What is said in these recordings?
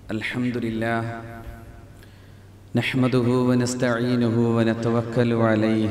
الحمد لله نحمده ونستعينه ونتوكل عليه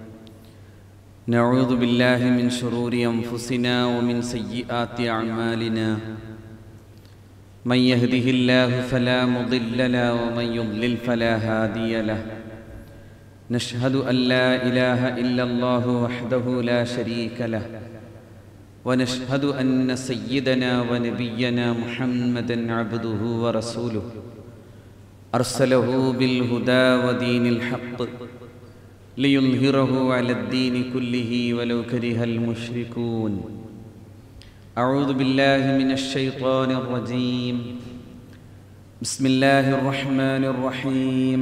نعوذ بالله من شرور انفسنا ومن سيئات اعمالنا من يهده الله فلا مضل له ومن يضلل فلا هادي له نشهد ان لا اله الا الله وحده لا شريك له ونشهد ان سيدنا ونبينا محمدا عبده ورسوله ارسله بالهدى ودين الحق ليظهره على الدين كله ولو كره المشركون اعوذ بالله من الشيطان الرجيم بسم الله الرحمن الرحيم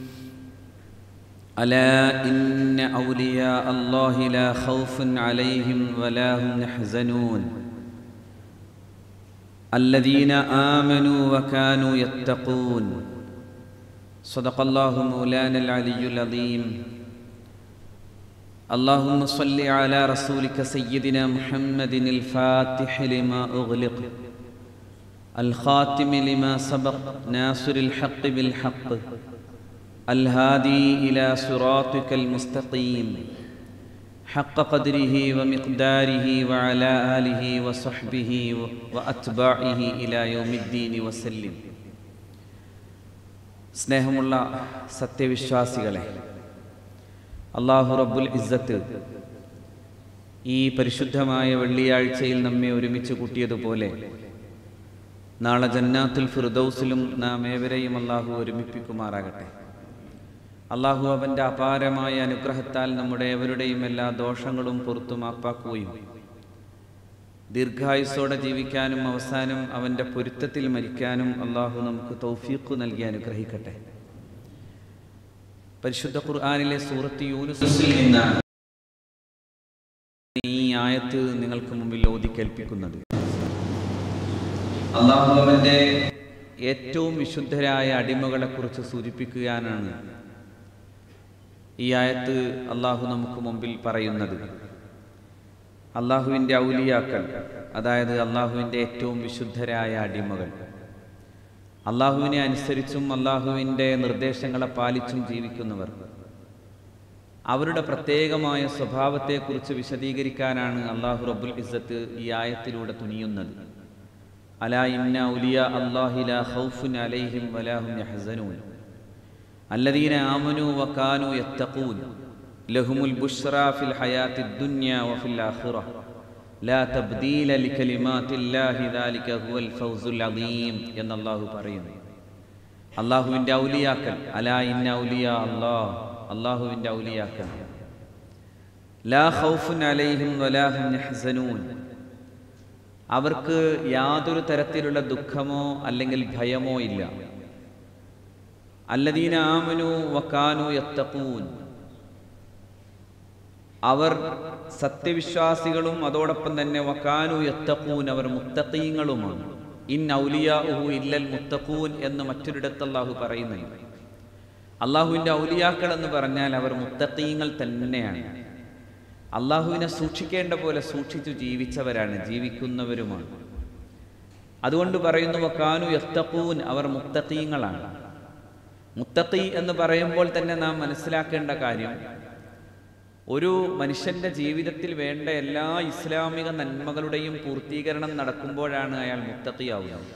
الا ان اولياء الله لا خوف عليهم ولا هم يحزنون الذين امنوا وكانوا يتقون صدق الله مولانا العلي العظيم اللهم صل على رسولك سيدنا محمد الفاتح لما اغلق الخاتم لما سبق ناصر الحق بالحق الهادي إلى صراطك المستقيم حق قدره ومقداره وعلى آله وصحبه وأتباعه إلى يوم الدين وسلم സ്നേഹമുള്ള സത്യവിശ്വാസികളെ അള്ളാഹു റബ്ബുൽ ഇസ്സത്ത് ഈ പരിശുദ്ധമായ വെള്ളിയാഴ്ചയിൽ നമ്മെ ഒരുമിച്ച് കൂട്ടിയതുപോലെ നാളെ ജന്നാത്തുൽ ഫിർദൌസിലും നാം ഏവരെയും അള്ളാഹു ഒരുമിപ്പിക്കുമാറാകട്ടെ അള്ളാഹു അവൻ്റെ അപാരമായ അനുഗ്രഹത്താൽ നമ്മുടെ ഏവരുടെയും എല്ലാ ദോഷങ്ങളും പുറത്തു മാപ്പാക്കുകയും ദീർഘായുസോടെ ജീവിക്കാനും അവസാനം അവൻ്റെ പൊരുത്തത്തിൽ മരിക്കാനും അള്ളാഹു നമുക്ക് തൗഫീഖ് നൽകി അനുഗ്രഹിക്കട്ടെ പരിശുദ്ധ ഖുർആാനിലെ സൂറത്ത് യൂനുസിൽ നിന്നാണ് ഈ ആയത്ത് നിങ്ങൾക്ക് മുമ്പിൽ ഓതി കേൾപ്പിക്കുന്നത് അള്ളാഹു അവൻ്റെ ഏറ്റവും വിശുദ്ധരായ അടിമകളെക്കുറിച്ച് സൂചിപ്പിക്കാനാണ് ഈ ആയത്ത് അള്ളാഹു നമുക്ക് മുമ്പിൽ പറയുന്നത് അള്ളാഹുവിൻ്റെ ഔലിയാക്കൾ അതായത് അള്ളാഹുവിൻ്റെ ഏറ്റവും വിശുദ്ധരായ അടിമകൾ അള്ളാഹുവിനെ അനുസരിച്ചും അള്ളാഹുവിൻ്റെ നിർദ്ദേശങ്ങളെ പാലിച്ചും ജീവിക്കുന്നവർ അവരുടെ പ്രത്യേകമായ സ്വഭാവത്തെക്കുറിച്ച് വിശദീകരിക്കാനാണ് അള്ളാഹു റബ്ബുൽ ഇസ്സത്ത് ഈ ആയത്തിലൂടെ തുനിയുന്നത് അലാ ഇന്ന ഉലിയ അള്ളാഹില ഖൗഫുൻ അലൈഹിം വലാഹും യഹ്സനൂൻ الذين آمنوا وكانوا يتقون لهم البشرى في الحياة الدنيا وفي الآخرة لا تبديل لكلمات الله ذلك هو الفوز العظيم എന്ന് അള്ളാഹു പറയുന്നു അള്ളാഹുവിൻ്റെ ഔലിയാക്കൽ അലാ ഇന്ന ഔലിയ അള്ളാഹ് അള്ളാഹുവിൻ്റെ ഔലിയാക്കൽ ലാ ഖൗഫുൻ അലൈഹിം വലാഹും യഹ്സനൂൻ അവർക്ക് യാതൊരു തരത്തിലുള്ള ദുഃഖമോ അല്ലെങ്കിൽ ഭയമോ ഇല്ല അല്ലദീന ആമനു വക്കാനു യത്തഖൂൻ അവർ സത്യവിശ്വാസികളും അതോടൊപ്പം തന്നെ വക്കാനു യത്തഖൂൻ അവർ മുത്തഖീങ്ങളുമാണ് ഇൻ ഔലിയാഹു ഇല്ലൽ മുത്തഖൂൻ എന്ന് മറ്റൊരിടത്ത് അള്ളാഹു പറയുന്നുണ്ട് അള്ളാഹുവിൻ്റെ ഔലിയാക്കൾ എന്ന് പറഞ്ഞാൽ അവർ മുത്തഖീങ്ങൾ തന്നെയാണ് അള്ളാഹുവിനെ സൂക്ഷിക്കേണ്ട പോലെ സൂക്ഷിച്ചു ജീവിച്ചവരാണ് ജീവിക്കുന്നവരുമാണ് അതുകൊണ്ട് പറയുന്നു വക്കാനു യത്തഖൂൻ അവർ മുത്തഖീങ്ങളാണ് മുത്തഖി എന്ന് പറയുമ്പോൾ തന്നെ നാം മനസ്സിലാക്കേണ്ട കാര്യം ഒരു മനുഷ്യന്റെ ജീവിതത്തിൽ വേണ്ട എല്ലാ ഇസ്ലാമിക നന്മകളുടെയും പൂർത്തീകരണം നടക്കുമ്പോഴാണ് അയാൾ മുത്തഖിയാവുന്നത്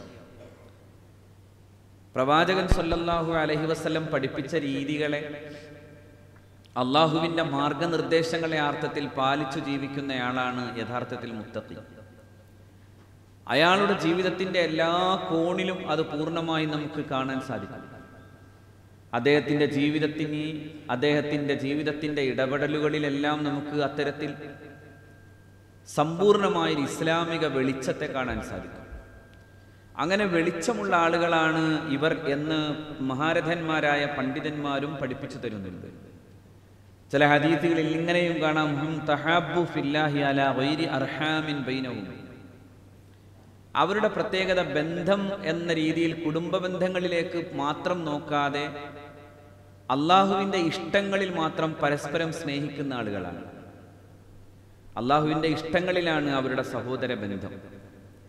പ്രവാചകൻ സല്ലല്ലാഹു അലഹി വസ്ലം പഠിപ്പിച്ച രീതികളെ അള്ളാഹുവിൻ്റെ മാർഗനിർദ്ദേശങ്ങളെ അർത്ഥത്തിൽ പാലിച്ചു ജീവിക്കുന്നയാളാണ് യഥാർത്ഥത്തിൽ മുത്തഖി അയാളുടെ ജീവിതത്തിൻ്റെ എല്ലാ കോണിലും അത് പൂർണ്ണമായി നമുക്ക് കാണാൻ സാധിക്കും അദ്ദേഹത്തിൻ്റെ ജീവിതത്തിന് അദ്ദേഹത്തിൻ്റെ ജീവിതത്തിൻ്റെ ഇടപെടലുകളിലെല്ലാം നമുക്ക് അത്തരത്തിൽ സമ്പൂർണമായ ഇസ്ലാമിക വെളിച്ചത്തെ കാണാൻ സാധിക്കും അങ്ങനെ വെളിച്ചമുള്ള ആളുകളാണ് ഇവർ എന്ന് മഹാരഥന്മാരായ പണ്ഡിതന്മാരും പഠിപ്പിച്ചു തരുന്നുണ്ട് ചില ഹദീസുകളിൽ ഇങ്ങനെയും കാണാം ഹും തഹാബു ഫില്ലാഹി അല വൈരി അർഹാമിൻ ബൈനവും അവരുടെ പ്രത്യേകത ബന്ധം എന്ന രീതിയിൽ കുടുംബ ബന്ധങ്ങളിലേക്ക് മാത്രം നോക്കാതെ അള്ളാഹുവിൻ്റെ ഇഷ്ടങ്ങളിൽ മാത്രം പരസ്പരം സ്നേഹിക്കുന്ന ആളുകളാണ് അള്ളാഹുവിൻ്റെ ഇഷ്ടങ്ങളിലാണ് അവരുടെ സഹോദര ബന്ധം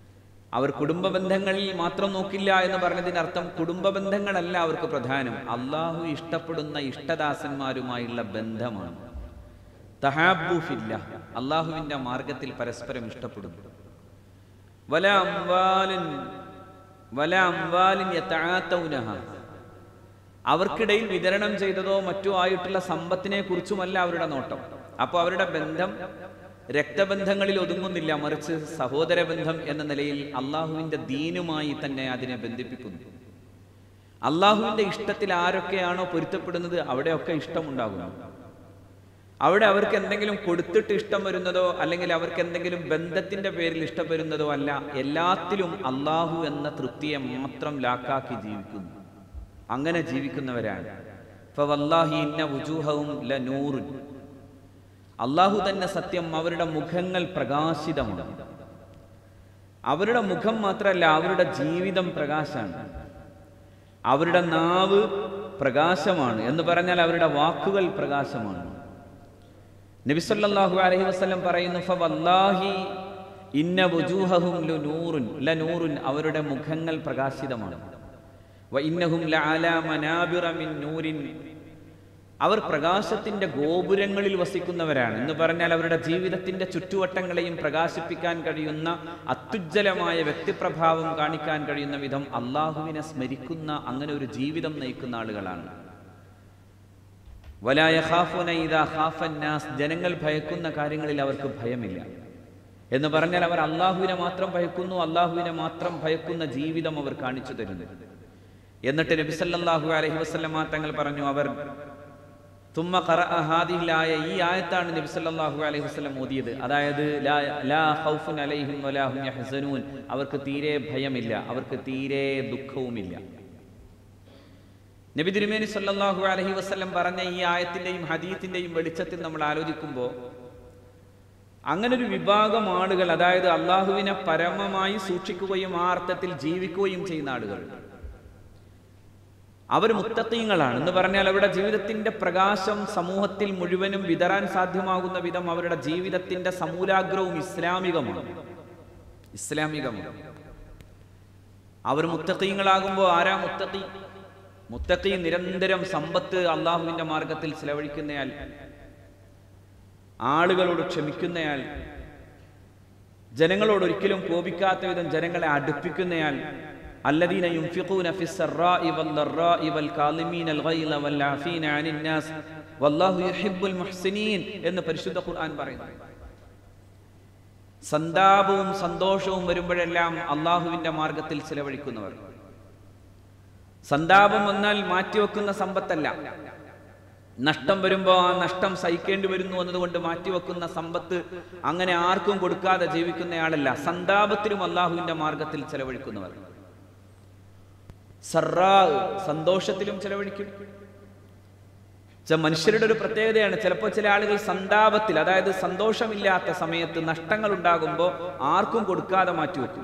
അവർ കുടുംബ ബന്ധങ്ങളിൽ മാത്രം നോക്കില്ല എന്ന് പറഞ്ഞതിനർത്ഥം കുടുംബ ബന്ധങ്ങളല്ല അവർക്ക് പ്രധാനം അള്ളാഹു ഇഷ്ടപ്പെടുന്ന ഇഷ്ടദാസന്മാരുമായുള്ള ബന്ധമാണ് തഹാബൂഫില്ല അള്ളാഹുവിൻ്റെ മാർഗത്തിൽ പരസ്പരം ഇഷ്ടപ്പെടുന്നു വല അംവാലിൻ വല അംവാലിൻ യതആതൗനഹ അവർക്കിടയിൽ വിതരണം ചെയ്തതോ മറ്റോ ആയിട്ടുള്ള സമ്പത്തിനെ കുറിച്ചുമല്ല അവരുടെ നോട്ടം അപ്പോൾ അവരുടെ ബന്ധം രക്തബന്ധങ്ങളിൽ ഒതുങ്ങുന്നില്ല മറിച്ച് സഹോദര ബന്ധം എന്ന നിലയിൽ അള്ളാഹുവിൻ്റെ ദീനുമായി തന്നെ അതിനെ ബന്ധിപ്പിക്കുന്നു അള്ളാഹുവിൻ്റെ ഇഷ്ടത്തിൽ ആരൊക്കെയാണോ പൊരുത്തപ്പെടുന്നത് അവിടെയൊക്കെ ഇഷ്ടമുണ്ടാകുന്നു അവിടെ അവർക്ക് എന്തെങ്കിലും കൊടുത്തിട്ട് ഇഷ്ടം വരുന്നതോ അല്ലെങ്കിൽ അവർക്ക് എന്തെങ്കിലും ബന്ധത്തിന്റെ പേരിൽ ഇഷ്ടം വരുന്നതോ അല്ല എല്ലാത്തിലും അള്ളാഹു എന്ന തൃപ്തിയെ മാത്രം ലാക്കാക്കി ജീവിക്കുന്നു അങ്ങനെ ജീവിക്കുന്നവരാണ് ഫവല്ലാഹി ഇന്ന വുജൂഹവും ലനൂറുൻ അള്ളാഹു തന്നെ സത്യം അവരുടെ മുഖങ്ങൾ പ്രകാശിതമാണ് അവരുടെ മുഖം മാത്രമല്ല അവരുടെ ജീവിതം പ്രകാശമാണ് അവരുടെ നാവ് പ്രകാശമാണ് എന്ന് പറഞ്ഞാൽ അവരുടെ വാക്കുകൾ പ്രകാശമാണ് നബിസല്ലാഹു അലൈഹി വസല്ലം പറയുന്നു ഫവല്ലാഹി ഇന്ന വുജൂഹഹും ലനൂറുൻ ലനൂറുൻ അവരുടെ മുഖങ്ങൾ പ്രകാശിതമാണ് വ ഇന്നഹും ലഅലാ മനാബിറ മിൻ നൂരിൻ അവർ പ്രകാശത്തിന്റെ ഗോപുരങ്ങളിൽ വസിക്കുന്നവരാണ് എന്ന് പറഞ്ഞാൽ അവരുടെ ജീവിതത്തിന്റെ ചുറ്റുവട്ടങ്ങളെയും പ്രകാശിപ്പിക്കാൻ കഴിയുന്ന അത്യുജ്വലമായ വ്യക്തിപ്രഭാവം കാണിക്കാൻ കഴിയുന്ന വിധം അള്ളാഹുവിനെ സ്മരിക്കുന്ന അങ്ങനെ ഒരു ജീവിതം നയിക്കുന്ന ആളുകളാണ് വലായ ഖാഫുന ഇദാ ഖാഫന്നാസ് ജനങ്ങൾ ഭയക്കുന്ന കാര്യങ്ങളിൽ അവർക്ക് ഭയമില്ല എന്ന് പറഞ്ഞാൽ അവർ അള്ളാഹുവിനെ മാത്രം ഭയക്കുന്നു അള്ളാഹുവിനെ മാത്രം ഭയക്കുന്ന ജീവിതം അവർ കാണിച്ചു തരുന്നു എന്നിട്ട് നബി സല്ലല്ലാഹു അലൈഹി വസല്ലമ തങ്ങൾ പറഞ്ഞു അവർ തുമ്മ ഖറഅ ഹാദിഹിലായ ഈ ആയത്താണ് നബി സല്ലല്ലാഹു അലൈഹി വസല്ലം ഓതിയത് അതായത് ലാ ലാ ഖൗഫുൻ അലൈഹിം വലാ ഹും യഹ്സനൂൻ അവർക്ക് തീരെ ഭയമില്ല അവർക്ക് തീരെ ദുഃഖവുമില്ല നബി തിരുമേനി സല്ലല്ലാഹു അലൈഹി വസല്ലം പറഞ്ഞ ഈ ആയത്തിന്റെയും ഹദീത്തിന്റെയും വെളിച്ചത്തിൽ നമ്മൾ ആലോചിക്കുമ്പോൾ അങ്ങനെ ഒരു വിഭാഗം ആളുകൾ അതായത് അള്ളാഹുവിനെ പരമമായി സൂക്ഷിക്കുകയും ആ അർത്ഥത്തിൽ ജീവിക്കുകയും ചെയ്യുന്ന ആളുകൾ അവർ മുത്തക്കീങ്ങളാണ് എന്ന് പറഞ്ഞാൽ അവരുടെ ജീവിതത്തിന്റെ പ്രകാശം സമൂഹത്തിൽ മുഴുവനും വിതറാൻ സാധ്യമാകുന്ന വിധം അവരുടെ ജീവിതത്തിന്റെ സമൂലാഗ്രവും ഇസ്ലാമികമാണ് ഇസ്ലാമികമാണ് അവർ മുത്തക്കീങ്ങളാകുമ്പോൾ ആരാ മുത്തക്കി മുത്തക്കി നിരന്തരം സമ്പത്ത് അള്ളാഹുവിന്റെ മാർഗത്തിൽ ചെലവഴിക്കുന്നയാൾ ആളുകളോട് ക്ഷമിക്കുന്നയാൾ ജനങ്ങളോട് ഒരിക്കലും കോപിക്കാത്ത വിധം ജനങ്ങളെ അടുപ്പിക്കുന്നയാൾ الذين ينفقون في السراء والضراء والكاظمين الغيظ والعافين عن الناس والله يحب المحسنين എന്ന് പരിശുദ്ധ ഖുർആൻ പറയുന്നു സന്താപവും സന്തോഷവും വരുമ്പോഴെല്ലാം അള്ളാഹുവിന്റെ മാർഗത്തിൽ ചിലവഴിക്കുന്നവർ സന്താപം വന്നാൽ മാറ്റിവെക്കുന്ന സമ്പത്തല്ല നഷ്ടം വരുമ്പോൾ ആ നഷ്ടം സഹിക്കേണ്ടി വരുന്നു എന്നതുകൊണ്ട് മാറ്റിവെക്കുന്ന സമ്പത്ത് അങ്ങനെ ആർക്കും കൊടുക്കാതെ ജീവിക്കുന്നയാളല്ല സന്താപത്തിലും അള്ളാഹുവിന്റെ മാർഗത്തിൽ ചെലവഴിക്കുന്നവർ സർറാ സന്തോഷത്തിലും ചെലവഴിക്കും ച- മനുഷ്യരുടെ ഒരു പ്രത്യേകതയാണ് ചിലപ്പോൾ ചില ആളുകൾ സന്താപത്തിൽ അതായത് സന്തോഷമില്ലാത്ത സമയത്ത് നഷ്ടങ്ങൾ ഉണ്ടാകുമ്പോൾ ആർക്കും കൊടുക്കാതെ മാറ്റിവെക്കും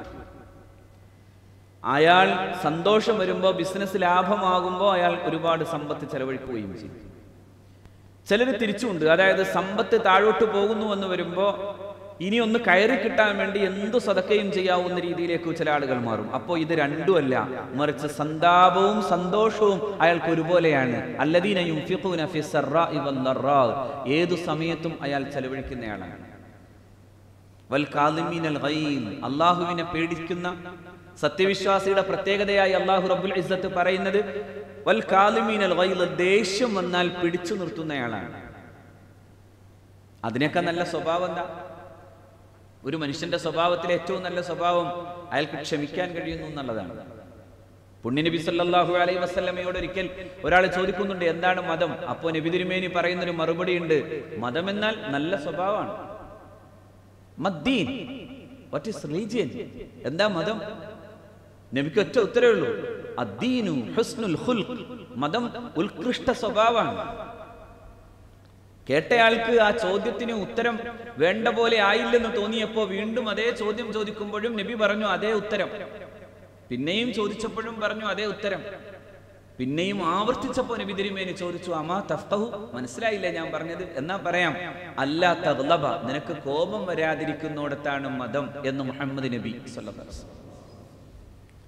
അയാൾ സന്തോഷം വരുമ്പോൾ ബിസിനസ് ലാഭമാകുമ്പോൾ അയാൾ ഒരുപാട് സമ്പത്ത് ചെലവഴിക്കുകയും ചെയ്യും ചിലർ തിരിച്ചുണ്ട് അതായത് സമ്പത്ത് താഴോട്ട് പോകുന്നു എന്ന് വരുമ്പോൾ ഇനി ഒന്ന് കയറി കിട്ടാൻ വേണ്ടി എന്തു സതക്കയും ചെയ്യാവുന്ന രീതിയിലേക്ക് ചില ആളുകൾ മാറും അപ്പോൾ ഇത് രണ്ടുമല്ല മറിച്ച് സന്താപവും സന്തോഷവും അയാൾക്ക് ഒരുപോലെയാണ് അല്ലദീന യുംഫിഖൂന ഫി സർറാഇ വദ്ദറാ. ഏതു സമയത്തും അയാൾ ചെലവഴിക്കുന്നയാളാണ് വൽ കാളിമീനൽ ഗൈൽ അള്ളാഹുവിനെ പേടിക്കുന്ന സത്യവിശ്വാസിയുടെ പ്രത്യേകതയായി അള്ളാഹു റബ്ബുൽ ഇസ്സത്ത് പറയുന്നത് വൽ കാളിമീനൽ ഗൈൽ ദേഷ്യം വന്നാൽ പിടിച്ചു നിർത്തുന്നയാളാണ് അതിനൊക്കെ നല്ല സ്വഭാവം എന്താ ഒരു മനുഷ്യന്റെ സ്വഭാവത്തിലെ ഏറ്റവും നല്ല സ്വഭാവം അയാൾക്ക് ക്ഷമിക്കാൻ കഴിയുന്നു എന്നുള്ളതാണ് പുണ്യനബി സല്ലല്ലാഹു അലൈഹി വസല്ലമയോട് ഒരിക്കൽ ഒരാൾ ചോദിക്കുന്നുണ്ട് എന്താണ് മതം അപ്പോൾ നബി തിരുമേനി പറയുന്നൊരു മറുപടി ഉണ്ട് മതം എന്നാൽ നല്ല സ്വഭാവമാണ് മദ്ദീൻ വാട്ട് ഈസ് റിലീജിയൻ എന്താ മതം നബിക്ക് ഒറ്റ ഉത്തരവേ ഉള്ളൂ അദ്ദീനു ഹുസ്നുൽ ഖുൽഖ് മതം ഉത്കൃഷ്ട സ്വഭാവമാണ് കേട്ടയാൾക്ക് ആ ചോദ്യത്തിന് ഉത്തരം വേണ്ട പോലെ ആയില്ലെന്ന് തോന്നിയപ്പോൾ വീണ്ടും അതേ ചോദ്യം ചോദിക്കുമ്പോഴും നബി പറഞ്ഞു അതേ ഉത്തരം പിന്നെയും ചോദിച്ചപ്പോഴും പറഞ്ഞു അതേ ഉത്തരം പിന്നെയും ആവർത്തിച്ചപ്പോൾ നബി തിരുമേനി ചോദിച്ചു അമാ തഫ്തഹു മനസ്സിലായില്ലേ ഞാൻ പറഞ്ഞത് എന്നാ പറയാം അല്ലാ തഗ്ലബ നിനക്ക് കോപം വരാതിരിക്കുന്നിടത്താണ് മതം എന്ന് മുഹമ്മദ് നബി സല്ലല്ലാഹു അലൈഹി വസല്ലം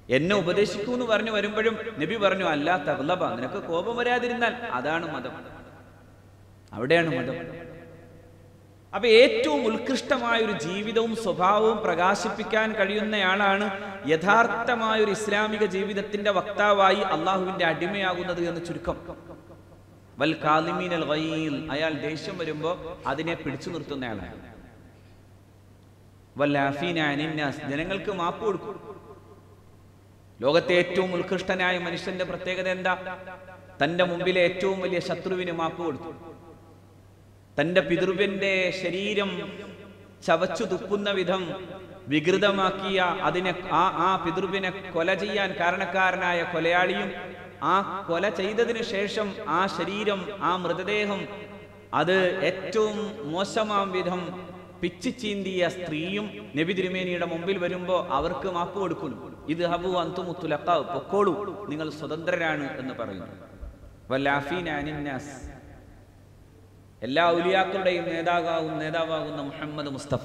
എന്നെ ഉപദേശിക്കൂ എന്ന് പറഞ്ഞു വരുമ്പോഴും നബി പറഞ്ഞു അല്ലാ തഗ്ലബ നിനക്ക് കോപം വരാതിരുന്നാൽ അതാണ് മതം അവിടെയാണ് മതം അപ്പൊ ഏറ്റവും ഉത്കൃഷ്ടമായ ഒരു ജീവിതവും സ്വഭാവവും പ്രകാശിപ്പിക്കാൻ കഴിയുന്നയാളാണ് യഥാർത്ഥമായ ഒരു ഇസ്ലാമിക ജീവിതത്തിന്റെ വക്താവായി അള്ളാഹുവിന്റെ അടിമയാകുന്നത് എന്ന് ചുരുക്കം വൽ കാലിമീനൽ ഗൈൽ അയാൾ ദേഷ്യം വരുമ്പോ അതിനെ പിടിച്ചു നിർത്തുന്നയാളാണ് വല്ലാഫീന അനിന്നാസ് ജനങ്ങൾക്ക് മാപ്പ് കൊടുക്കും ലോകത്തെ ഏറ്റവും ഉത്കൃഷ്ടനായ മനുഷ്യന്റെ പ്രത്യേകത എന്താ തന്റെ മുമ്പിലെ ഏറ്റവും വലിയ ശത്രുവിന് മാപ്പ് കൊടുത്തു തന്റെ പിതൃവിന്റെ ശരീരം ചവച്ചു തുപ്പുന്ന വിധം വികൃതമാക്കിയ അതിനെ ആ ആ പിതൃവിനെ കൊല ചെയ്യാൻ കാരണക്കാരനായ കൊലയാളിയും ആ കൊല ചെയ്തതിനു ശേഷം ആ ശരീരം ആ മൃതദേഹം അത് ഏറ്റവും മോശമാം വിധം പിച്ചി ചീന്തിയ സ്ത്രീയും നബി തിരുമേനിയുടെ മുമ്പിൽ വരുമ്പോൾ അവർക്ക് മാപ്പ് കൊടുക്കുന്നു ഇത് ഹബു അന്തുമുത്തുലക്കാവ് പൊക്കോളൂ നിങ്ങൾ സ്വതന്ത്രരാണ് എന്ന് പറയുന്നു വല്ലാഫീൻ അനിന്നാസ് എല്ലാ ഉലിയാക്കളുടെയും നേതാവാകും നേതാവാകുന്ന മുഹമ്മദ് മുസ്തഫ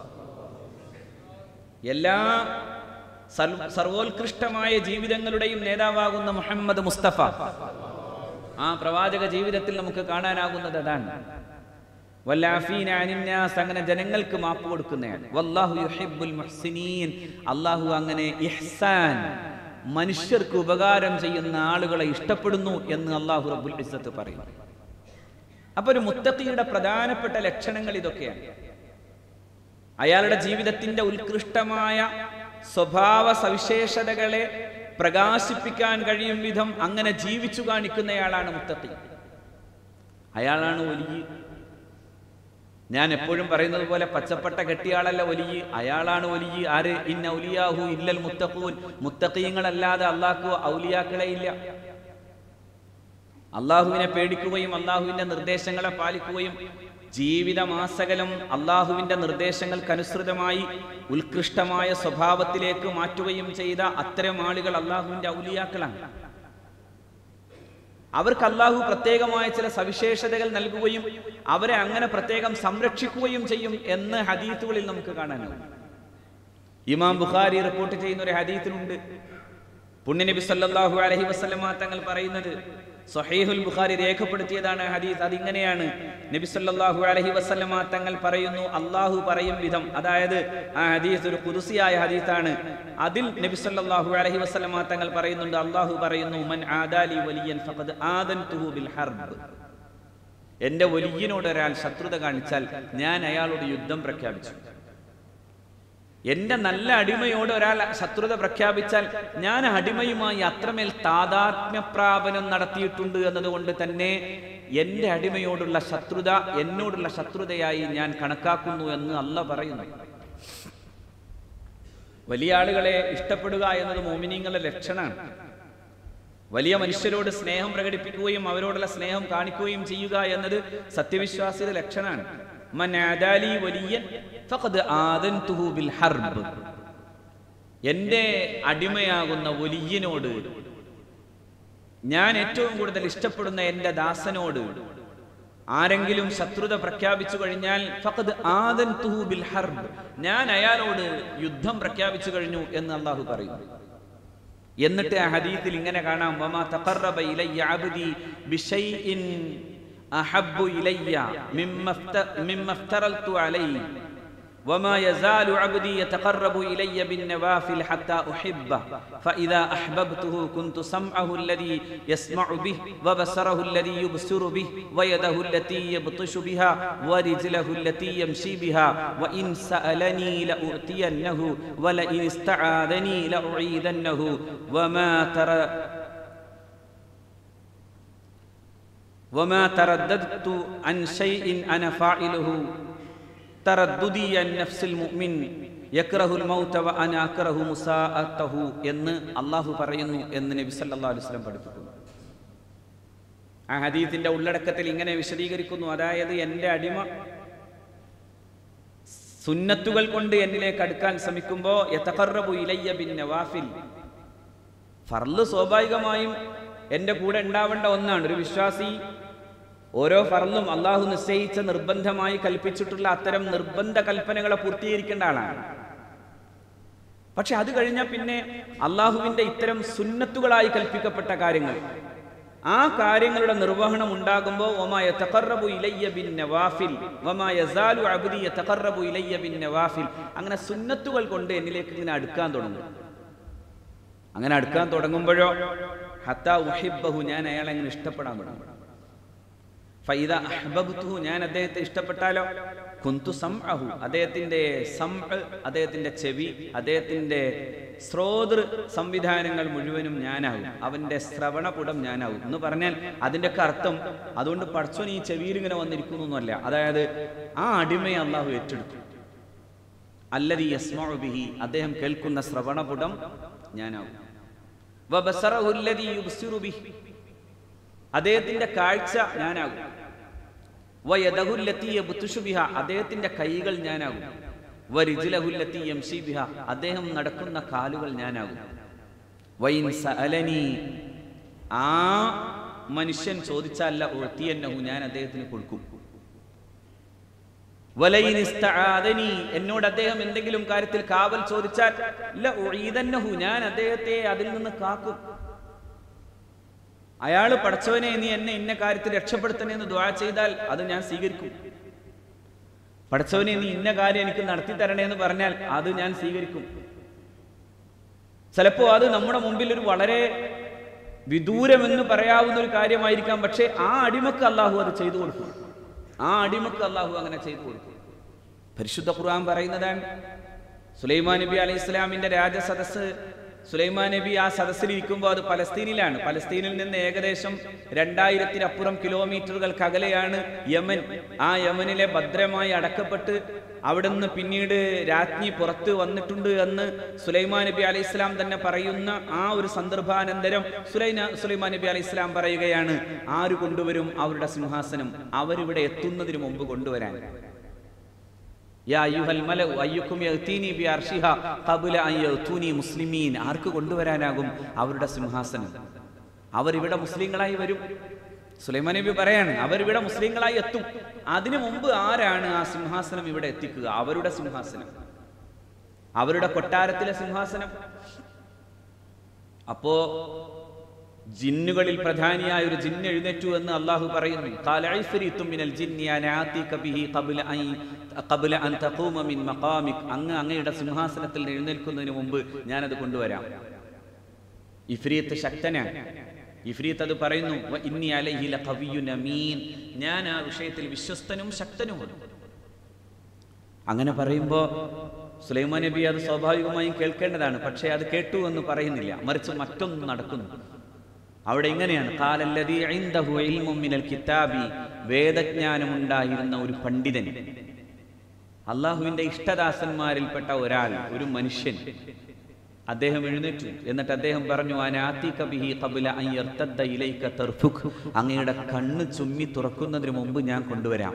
എല്ലാ സർവ- സർവോത്കൃഷ്ടമായ ജീവിതങ്ങളുടെയും നേതാവാകുന്ന മുഹമ്മദ് മുസ്തഫ ആ പ്രവാചക ജീവിതത്തിൽ നമുക്ക് കാണാനാകുന്നത് അതാണ് വല്ലാഫീന അനിന്നാസ് അങ്ങനെ ജനങ്ങൾക്ക് മാപ്പ് കൊടുക്കുന്നയാൾ വല്ലാഹു യുഹിബ്ബുൽ മുഹ്സിനീൻ അല്ലാഹു അങ്ങനെ ഇഹ്സാൻ മനുഷ്യർക്ക് ഉപകാരം ചെയ്യുന്ന ആളുകളെ ഇഷ്ടപ്പെടുന്നു എന്ന് അല്ലാഹു റബ്ബുൽ ഇസ്സത്ത് പറയുന്നു അപ്പൊ ഒരു മുത്തക്കിയുടെ പ്രധാനപ്പെട്ട ലക്ഷണങ്ങൾ ഇതൊക്കെയാണ് അയാളുടെ ജീവിതത്തിന്റെ ഉത്കൃഷ്ടമായ സ്വഭാവ സവിശേഷതകളെ പ്രകാശിപ്പിക്കാൻ കഴിയും വിധം അങ്ങനെ ജീവിച്ചു കാണിക്കുന്നയാളാണ് മുത്തക്കി അയാളാണ് വലിയ ഞാൻ എപ്പോഴും പറയുന്നത് പോലെ പച്ചപ്പട്ട കെട്ടിയാളല്ല വലിയ അയാളാണ് വലിയ ആര് ഇന്ന ഔലിയാഹു ഇല്ലൽ മുത്തഖൂൻ മുത്തഖീങ്ങളല്ലാതെ അള്ളാഹു ഔലിയാക്കളെ ഇല്ല അള്ളാഹുവിനെ പേടിക്കുകയും അള്ളാഹുവിന്റെ നിർദ്ദേശങ്ങളെ പാലിക്കുകയും ജീവിതമാസകലം അള്ളാഹുവിന്റെ നിർദ്ദേശങ്ങൾക്കനുസൃതമായി ഉത്കൃഷ്ടമായ സ്വഭാവത്തിലേക്ക് മാറ്റുകയും ചെയ്ത അത്തരം ആളുകൾ അള്ളാഹുവിന്റെ ഔലിയാക്കളാണ് അവർക്ക് അള്ളാഹു പ്രത്യേകമായ ചില സവിശേഷതകൾ നൽകുകയും അവരെ അങ്ങനെ പ്രത്യേകം സംരക്ഷിക്കുകയും ചെയ്യും എന്ന് ഹദീത്തുകളിൽ നമുക്ക് കാണാനാവും ഇമാം ബുഖാരി റിപ്പോർട്ട് ചെയ്യുന്ന ഒരു ഹദീത്തിലുണ്ട് പുണ്യനബി സല്ലല്ലാഹു അലൈഹി വസല്ലമ തങ്ങൾ പറയുന്നത് സഹീഹുൽ ബുഖാരി രേഖപ്പെടുത്തിയതാണ് ഹദീസ് അതിങ്ങനെയാണ് നബി സല്ലല്ലാഹു അലൈഹി വസല്ലമ തങ്ങൾ പറയുന്നു അള്ളാഹു പറയും വിധം അതായത് ആ ഹദീസ് ഒരു കുദുസിയായ ഹദീസാണ് അതിൽ നബി സല്ലല്ലാഹു അലൈഹി വസല്ലമ തങ്ങൾ പറയുന്നുണ്ട് അള്ളാഹു പറയുന്നു മൻ ആദാലി വലിയൻ ഫഖദ് ആദൻതുഹു ബിൽ ഹർബ് എന്റെ വലിയനോട് ഒരാൾ ശത്രുത കാണിച്ചാൽ ഞാൻ അയാളോട് യുദ്ധം പ്രഖ്യാപിച്ചു എന്റെ നല്ല അടിമയോട് ഒരാൾ ശത്രുത പ്രഖ്യാപിച്ചാൽ ഞാൻ അടിമയുമായി അത്രമേൽ താതാത്മ്യപ്രാപനം നടത്തിയിട്ടുണ്ട് എന്നതുകൊണ്ട് തന്നെ എന്റെ അടിമയോടുള്ള ശത്രുത എന്നോടുള്ള ശത്രുതയായി ഞാൻ കണക്കാക്കുന്നു എന്ന് അല്ല പറയുന്നു വലിയ ആളുകളെ ഇഷ്ടപ്പെടുക എന്നത് മോമിനിങ്ങളുടെ ലക്ഷണമാണ് വലിയ മനുഷ്യരോട് സ്നേഹം പ്രകടിപ്പിക്കുകയും അവരോടുള്ള സ്നേഹം കാണിക്കുകയും ചെയ്യുക എന്നത് സത്യവിശ്വാസിയുടെ ലക്ഷണമാണ് മൻ ആദാലി വലിയൻ ഫഖദ് ആദൻതുഹു ബിൽ ഹർബ് എൻ്റെ അടിമയാകുന്ന വലിയനോട് ഞാൻ ഏറ്റവും കൂടുതൽ ഇഷ്ടപ്പെടുന്ന എൻ്റെ ദാസനോട് ആരെങ്കിലും ശത്രുത പ്രഖ്യാപിച്ചു കഴിഞ്ഞാൽ ഫഖദ് ആദൻതുഹു ബിൽ ഹർബ് ഞാൻ അയാളോട് യുദ്ധം പ്രഖ്യാപിച്ചു കഴിഞ്ഞു എന്ന് അള്ളാഹു പറയുന്നു എന്നിട്ട് ആ ഹദീത്തിൽ ഇങ്ങനെ കാണാം വമാ തഖറബ ഇലയ്യ അബ്ദി ബിശൈഇൻ അഹബ്ബു ഇലയ്യ മിമ്മ ഇഫ്ത- മിമ്മ ഇഫ്തറൽതു അലൈഹി وما يزال عبدي يتقرب إلي بالنوافل حتى أحبه فإذا أحببته كنت سمعه الذي يسمع به وبصره الذي يبصر به ويده التي يبطش بها ورجله التي يمشي بها وإن سألني لأعطينه ولئن استعاذني لأعيذنه وما ترى وما ترددت عن شيء أنا فاعله തറദ്ദുദി അൻ നഫ്സിൽ മുഅ്മിൻ യക്റഹുൽ മൗത വ അന അക്റഹു മുസാഅത്തഹു എന്ന് അല്ലാഹു പറയുന്നു എന്ന് നബി സല്ലല്ലാഹു അലൈഹി വസല്ലം പഠിപ്പിക്കുന്നു ആ ഹദീത്തിന്റെ ഉള്ളടക്കത്തിൽ ഇങ്ങനെ വിശദീകരിക്കുന്നു അതായത് എൻ്റെ അടിമ സുന്നത്തുകൾ കൊണ്ട് എന്നിലേക്ക് അടുക്കാൻ ശ്രമിക്കുമ്പോൾ യതഖറബു ഇലയ്യ ബിൻ നവാഫിൽ ഫർള് സ്വാഭാവികമായും എൻ്റെ കൂടെ ഉണ്ടാവേണ്ട ഒന്നാണ് ഒരു വിശ്വാസി ഓരോ ഫർളും അള്ളാഹു നിശ്ചയിച്ച നിർബന്ധമായി കൽപ്പിച്ചിട്ടുള്ള അത്തരം നിർബന്ധ കൽപ്പനകളെ പൂർത്തീകരിക്കേണ്ട ആളാണ് പക്ഷെ അത് കഴിഞ്ഞാൽ പിന്നെ അള്ളാഹുവിൻ്റെ ഇത്തരം സുന്നത്തുകളായി കൽപ്പിക്കപ്പെട്ട കാര്യങ്ങൾ ആ കാര്യങ്ങളുടെ നിർവഹണം ഉണ്ടാകുമ്പോൾ ഒമായ തകറബു ഇലയ്യ ബിൻ നവാഫിൽ ഒമായ യസാലു അബുദി തകറബു ഇലയ്യ ബിൻ നവാഫിൽ അങ്ങനെ സുന്നത്തുകൾ കൊണ്ട് എന്നിലേക്ക് ഇങ്ങനെ അടുക്കാൻ തുടങ്ങും അങ്ങനെ അടുക്കാൻ തുടങ്ങുമ്പോഴോ ഹത്ത ഉഹിബഹു ഞാൻ അയാളെ അങ്ങനെ ഇഷ്ടപ്പെടാൻ തുടങ്ങും ഫൈദ അഹ്ബബ്തുഹു ഞാൻ അദ്ദേഹത്തെ ഇഷ്ടപ്പെട്ടാലോ കുന്തു സംഅഹു അദ്ദേഹത്തിന്റെ സം അദ്ദേഹത്തിന്റെ ചെവി അദ്ദേഹത്തിന്റെ ശ്രോതൃ സംവിധാനങ്ങൾ മുഴുവനും ഞാനാകും അവന്റെ ശ്രവണപുടം ഞാനാകും എന്ന് പറഞ്ഞാൽ അതിൻ്റെയൊക്കെ അർത്ഥം അതുകൊണ്ട് പടച്ചോൻ ഈ ചെവിയിൽ ഇങ്ങനെ വന്നിരിക്കുന്നു എന്നല്ല അതായത് ആ അടിമയെ അള്ളാഹു ഏറ്റെടുത്തു അല്ലതി യസ്മഉ ബിഹി അദ്ദേഹം കേൾക്കുന്ന ശ്രവണപുടം ഞാനാകും വബസറഹു അല്ലദി യുബ്സിറു ബിഹി അദ്ദേഹത്തിന്റെ കാഴ്ച ഞാനാകും വയദഹുല്ലത്തി യബ്തുഷു ബിഹ അദ്ദേഹത്തിന്റെ കൈകൾ ഞാനാകും വരിജിലഹുല്ലത്തി യംശി ബിഹ അദ്ദേഹം നടക്കുന്ന കാലുകൾ ഞാനാകും വൈൻ സഅലനി ആ മനുഷ്യൻ ചോദിച്ചാല്ല ഒഴുത്തിയെന്നഹു ഞാൻ അദ്ദേഹത്തിന് കൊടുക്കും വലൈൻ ഇസ്തആദനി എന്നോട് അദ്ദേഹം എന്തെങ്കിലും കാര്യത്തിൽ കാവൽ ചോദിച്ചാൽ ല ഉഈദന്നഹു ഞാൻ അദ്ദേഹത്തെ അതിൽ നിന്ന് കാക്കും അയാൾ പടച്ചവനെ നീ എന്നെ ഇന്ന കാര്യത്തിൽ രക്ഷപ്പെടുത്തണേ എന്ന് ദ്വാ ചെയ്താൽ അത് ഞാൻ സ്വീകരിക്കും പടച്ചവനെ നീ ഇന്ന കാര്യം എനിക്ക് നടത്തി തരണേ എന്ന് പറഞ്ഞാൽ അത് ഞാൻ സ്വീകരിക്കും ചിലപ്പോൾ അത് നമ്മുടെ മുമ്പിൽ ഒരു വളരെ വിദൂരമെന്ന് പറയാവുന്ന ഒരു കാര്യമായിരിക്കാം പക്ഷേ ആ അടിമക്ക് അള്ളാഹു അത് ചെയ്തു കൊടുക്കും ആ അടിമക്ക് അള്ളാഹു അങ്ങനെ ചെയ്തു കൊടുക്കും പരിശുദ്ധ ഖുർആൻ പറയുന്നതാണ് സുലൈമാൻ നബി അലൈഹി ഇസ്ലാമിന്റെ രാജസദസ് സുലൈമാൻ നബി ആ സദസ്സിൽ ഇരിക്കുമ്പോൾ അത് പലസ്തീനിലാണ് പലസ്തീനിൽ നിന്ന് ഏകദേശം രണ്ടായിരത്തിനപ്പുറം കിലോമീറ്ററുകൾക്ക് അകലെയാണ് യമൻ ആ യമനിലെ ഭദ്രമായി അടക്കപ്പെട്ട് അവിടുന്ന് പിന്നീട് രാജ്ഞി പുറത്ത് വന്നിട്ടുണ്ട് എന്ന് സുലൈമാൻ നബി അലൈഹി ഇസ്ലാം തന്നെ പറയുന്ന ആ ഒരു സന്ദർഭാനന്തരം സുലൈന സുലൈമാൻ നബി അലൈഹി ഇസ്ലാം പറയുകയാണ് ആര് കൊണ്ടുവരും അവരുടെ സിംഹാസനം അവരിവിടെ എത്തുന്നതിന് മുമ്പ് കൊണ്ടുവരാൻ യാ അയ്യുഹൽ മലഉ അയ്യുക്കും യഅ്തീനി ബി അർശിഹ ഖബ്ല അൻ യഅ്തൂനി മുസ്ലിമീൻ ആർക്ക് കൊണ്ടുവരാനാകും അവരുടെ സിംഹാസനം അവരിവിടെ മുസ്ലിങ്ങളായി വരും സുലൈമാൻ നബി പറയാണ് അവരിവിടെ മുസ്ലിങ്ങളായി എത്തും അതിനു മുമ്പ് ആരാണ് ആ സിംഹാസനം ഇവിടെ എത്തിക്കുക അവരുടെ സിംഹാസനം അവരുടെ കൊട്ടാരത്തിലെ സിംഹാസനം അപ്പോ ജിന്നുകളിൽ പ്രധാനിയായ ഒരു ജിന്ന് എഴുന്നേറ്റു എന്ന് അള്ളാഹു പറയുന്നു ഖാല ഇഫ്രീത്തും മിനൽ ജിന്നി അന ആതീക ബിഹി ഖബ്ല അൻ ഖബ്ല അൻ തഖൂമ മിൻ മഖാമിക് അങ്ങ് അങ്ങയുടെ സിംഹാസനത്തിൽ എഴുന്നേൽക്കുന്നതിന് മുമ്പ് ഞാനത് കൊണ്ടുവരാം ഇഫ്രീത്ത് ശക്തനാണ് ഇഫ്രീത്ത് അത് പറയുന്നു "വ ഇന്നി അലൈഹി ലഖവിയ്യുൻ അമീൻ ഞാൻ ആ വിഷയത്തിൽ വിശ്വസ്തനും ശക്തനുമാണ് അങ്ങനെ പറയുമ്പോൾ സുലൈമാൻ നബി അത് സ്വാഭാവികമായും കേൾക്കേണ്ടതാണ് പക്ഷേ അത് കേട്ടു എന്ന് പറയുന്നില്ല മറിച്ച് മറ്റൊന്നും നടക്കുന്നു അവിടെ ഇങ്ങനെയാണ് കാലല്ലദീ ഇൻദഹു ഇൽമും മിനൽ കിതാബി വേദജ്ഞാനമുണ്ടായിരുന്ന ഒരു പണ്ഡിതൻ അള്ളാഹുവിന്റെ ഇഷ്ടദാസന്മാരിൽപ്പെട്ട ഒരാൾ ഒരു മനുഷ്യൻ അദ്ദേഹം എഴുന്നേറ്റു എന്നിട്ട് അദ്ദേഹം പറഞ്ഞു അനാത്തിക ബിഹി ഖബ്ല അൻ യർതദ്ദ ഇലൈക തർഫുക് അങ്ങയുടെ കണ്ണ് ചുമ്മി തുറക്കുന്നതിന് മുമ്പ് ഞാൻ കൊണ്ടുവരാം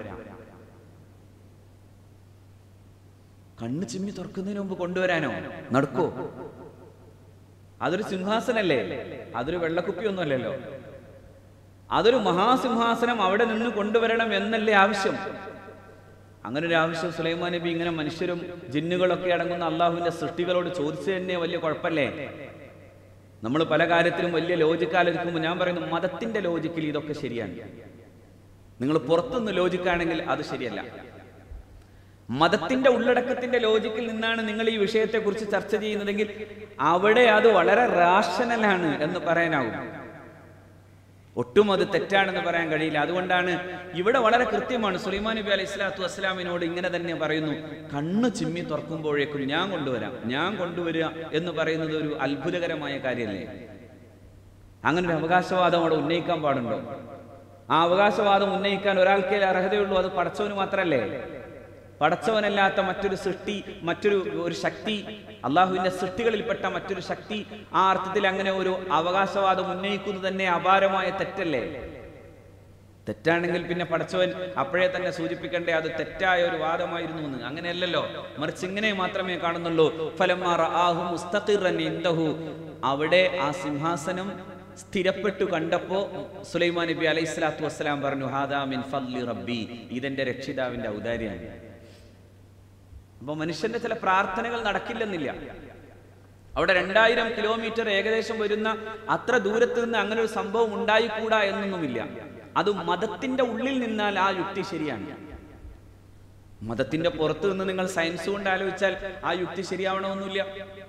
കണ്ണ് ചിമ്മി തുറക്കുന്നതിന് മുമ്പ് കൊണ്ടുവരാനോ നടക്കോ അതൊരു സിംഹാസനല്ലേ അതൊരു വെള്ളക്കുപ്പിയൊന്നുമല്ലല്ലോ അതൊരു മഹാസിംഹാസനം അവിടെ നിന്ന് കൊണ്ടുവരണം എന്നല്ലേ ആവശ്യം അങ്ങനെ ഒരു ആവശ്യം സുലൈമാൻ നബി ഇങ്ങനെ മനുഷ്യരും ജിന്നുകളൊക്കെ അടങ്ങുന്ന അള്ളാഹുവിന്റെ സൃഷ്ടികളോട് ചോദിച്ചു തന്നെ വലിയ കുഴപ്പമല്ലേ നമ്മൾ പല കാര്യത്തിലും വലിയ ലോജിക്ക് ആലോചിക്കുമ്പോൾ ഞാൻ പറയുന്നു മതത്തിന്റെ ലോജിക്കിൽ ഇതൊക്കെ ശരിയാണ് നിങ്ങൾ പുറത്തുനിന്ന് ലോജിക്കാണെങ്കിൽ അത് ശരിയല്ല മതത്തിന്റെ ഉള്ളടക്കത്തിന്റെ ലോജിക്കിൽ നിന്നാണ് നിങ്ങൾ ഈ വിഷയത്തെക്കുറിച്ച് ചർച്ച ചെയ്യുന്നതെങ്കിൽ അവിടെ അത് വളരെ റാഷണലാണ് എന്ന് പറയാനാവും ഒട്ടും അത് തെറ്റാണെന്ന് പറയാൻ കഴിയില്ല അതുകൊണ്ടാണ് ഇവിടെ വളരെ കൃത്യമാണ് സുലൈമാൻ നബി അലൈഹി സ്വലാത്തു വസ്സലാമിനോട് ഇങ്ങനെ തന്നെ പറയുന്നു കണ്ണ് ചിമ്മി തുറക്കുമ്പോഴേക്കും ഞാൻ കൊണ്ടുവരാം ഞാൻ കൊണ്ടുവരിക എന്ന് പറയുന്നത് ഒരു അത്ഭുതകരമായ കാര്യമല്ലേ അങ്ങനെ ഒരു അവകാശവാദം അവിടെ ഉന്നയിക്കാൻ പാടുണ്ടോ ആ അവകാശവാദം ഉന്നയിക്കാൻ ഒരാൾക്കേ അർഹതയുള്ളൂ അത് പടച്ചവന് മാത്രമല്ലേ പടച്ചവനല്ലാത്ത മറ്റൊരു സൃഷ്ടി മറ്റൊരു ഒരു ശക്തി അള്ളാഹുവിന്റെ സൃഷ്ടികളിൽപ്പെട്ട മറ്റൊരു ശക്തി ആ അർത്ഥത്തിൽ അങ്ങനെ ഒരു അവകാശവാദം ഉന്നയിക്കുന്നത് തന്നെ അപാരമായ തെറ്റല്ലേ തെറ്റാണെങ്കിൽ പിന്നെ പടച്ചവൻ അപ്പോഴേ തന്നെ സൂചിപ്പിക്കേണ്ടേ അത് തെറ്റായ ഒരു വാദമായിരുന്നു എന്ന് അങ്ങനെയല്ലല്ലോ മറിച്ച് ഇങ്ങനെ മാത്രമേ കാണുന്നുള്ളൂ ഫലമാറ ആഹു മുസ്തഖിറൻ ഇന്ദഹു അവിടെ ആ സിംഹാസനം സ്ഥിരപ്പെട്ടു കണ്ടപ്പോ സുലൈമാൻ നബി അലൈഹി സ്വലാത്തു വസ്സലാം പറഞ്ഞു ഹാദാ മിൻ ഫദ്ലി റബ്ബി ഇതെന്റെ രക്ഷിതാവിന്റെ ഔദാര്യാണ് അപ്പൊ മനുഷ്യന്റെ ചില പ്രാർത്ഥനകൾ നടക്കില്ലെന്നില്ല അവിടെ രണ്ടായിരം കിലോമീറ്റർ ഏകദേശം വരുന്ന അത്ര ദൂരത്ത് നിന്ന് അങ്ങനെ ഒരു സംഭവം ഉണ്ടായിക്കൂടാ എന്നൊന്നുമില്ല അത് മതത്തിന്റെ ഉള്ളിൽ നിന്നാൽ ആ യുക്തി ശരിയാണ് മതത്തിന്റെ പുറത്ത് നിന്ന് നിങ്ങൾ സയൻസ് കൊണ്ട് ആലോചിച്ചാൽ ആ യുക്തി ശരിയാവണമെന്നില്ല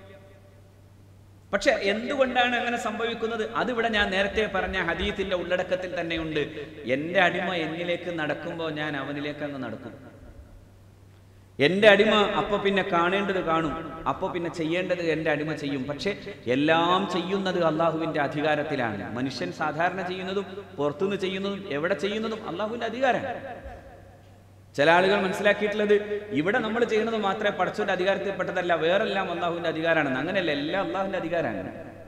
പക്ഷെ എന്തുകൊണ്ടാണ് അങ്ങനെ സംഭവിക്കുന്നത് അതിവിടെ ഞാൻ നേരത്തെ പറഞ്ഞ ഹദീത്തിന്റെ ഉള്ളടക്കത്തിൽ തന്നെയുണ്ട് എന്റെ അടിമ എന്നിലേക്ക് നടക്കുമ്പോൾ ഞാൻ അവനിലേക്ക് അങ്ങ് നടക്കും എന്റെ അടിമ അപ്പൊ പിന്നെ കാണേണ്ടത് കാണും അപ്പൊ പിന്നെ ചെയ്യേണ്ടത് എന്റെ അടിമ ചെയ്യും പക്ഷെ എല്ലാം ചെയ്യുന്നത് അള്ളാഹുവിന്റെ അധികാരത്തിലാണ് മനുഷ്യൻ സാധാരണ ചെയ്യുന്നതും പുറത്തുനിന്ന് ചെയ്യുന്നതും എവിടെ ചെയ്യുന്നതും അള്ളാഹുവിന്റെ അധികാരമാണ് ചില ആളുകൾ മനസ്സിലാക്കിയിട്ടുള്ളത് ഇവിടെ നമ്മൾ ചെയ്യുന്നത് മാത്രമേ പടച്ചോന്റെ അധികാരത്തിൽപ്പെട്ടതല്ല വേറെല്ലാം അള്ളാഹുവിന്റെ അധികാരമാണെന്ന് അങ്ങനെയല്ല എല്ലാം അള്ളാഹുവിന്റെ അധികാരമാണ്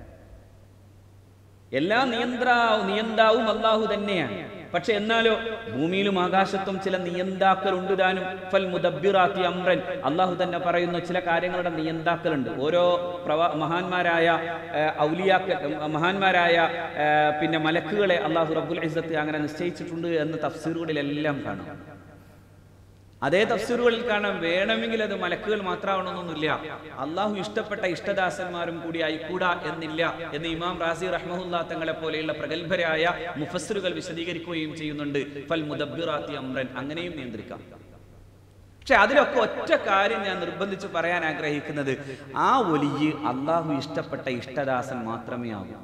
എല്ലാ നിയന്ത്ര നിയന്താവും അള്ളാഹു തന്നെയാണ് പക്ഷെ എന്നാലോ ഭൂമിയിലും ആകാശത്തും ചില നിയന്താക്കളുണ്ട് താനും ഫൽ മുദബ്ബിറാത്തി അമ്രൻ അള്ളാഹു തന്നെ പറയുന്നു ചില കാര്യങ്ങളുടെ നിയന്താക്കളുണ്ട് ഓരോ പ്രവാ മഹാന്മാരായ ആ, ഔലിയാക്കൾ മഹാന്മാരായ ആ, പിന്നെ മലക്കുകളെ അള്ളാഹു റബ്ബുൽ ഇസ്സത്ത് അങ്ങനെ നിശ്ചയിച്ചിട്ടുണ്ട് എന്ന് തഫ്സീറുകളിലെല്ലാം കാണാം അതേ തഫ്സീറുകളിൽ കാണാം വേണമെങ്കിൽ അത് മലക്കുകൾ മാത്രമാവണമെന്നൊന്നുമില്ല അള്ളാഹു ഇഷ്ടപ്പെട്ട ഇഷ്ടദാസന്മാരും കൂടി ആയിക്കൂടാ എന്നില്ല എന്ന് ഇമാം റാസി റഹ്മുല്ലാ തങ്ങളെ പോലെയുള്ള പ്രഗത്ഭരായ മുഫസ്സിറുകൾ വിശദീകരിക്കുകയും ചെയ്യുന്നുണ്ട് ഫൽ മുദബ്ബിറാത്തി അമ്രൻ അങ്ങനെയും നിയന്ത്രിക്കാം പക്ഷെ അതിലൊക്കെ ഒറ്റ കാര്യം ഞാൻ നിർബന്ധിച്ച് പറയാൻ ആഗ്രഹിക്കുന്നത് ആ ഒലിയ് അള്ളാഹു ഇഷ്ടപ്പെട്ട ഇഷ്ടദാസൻ മാത്രമേ ആകൂ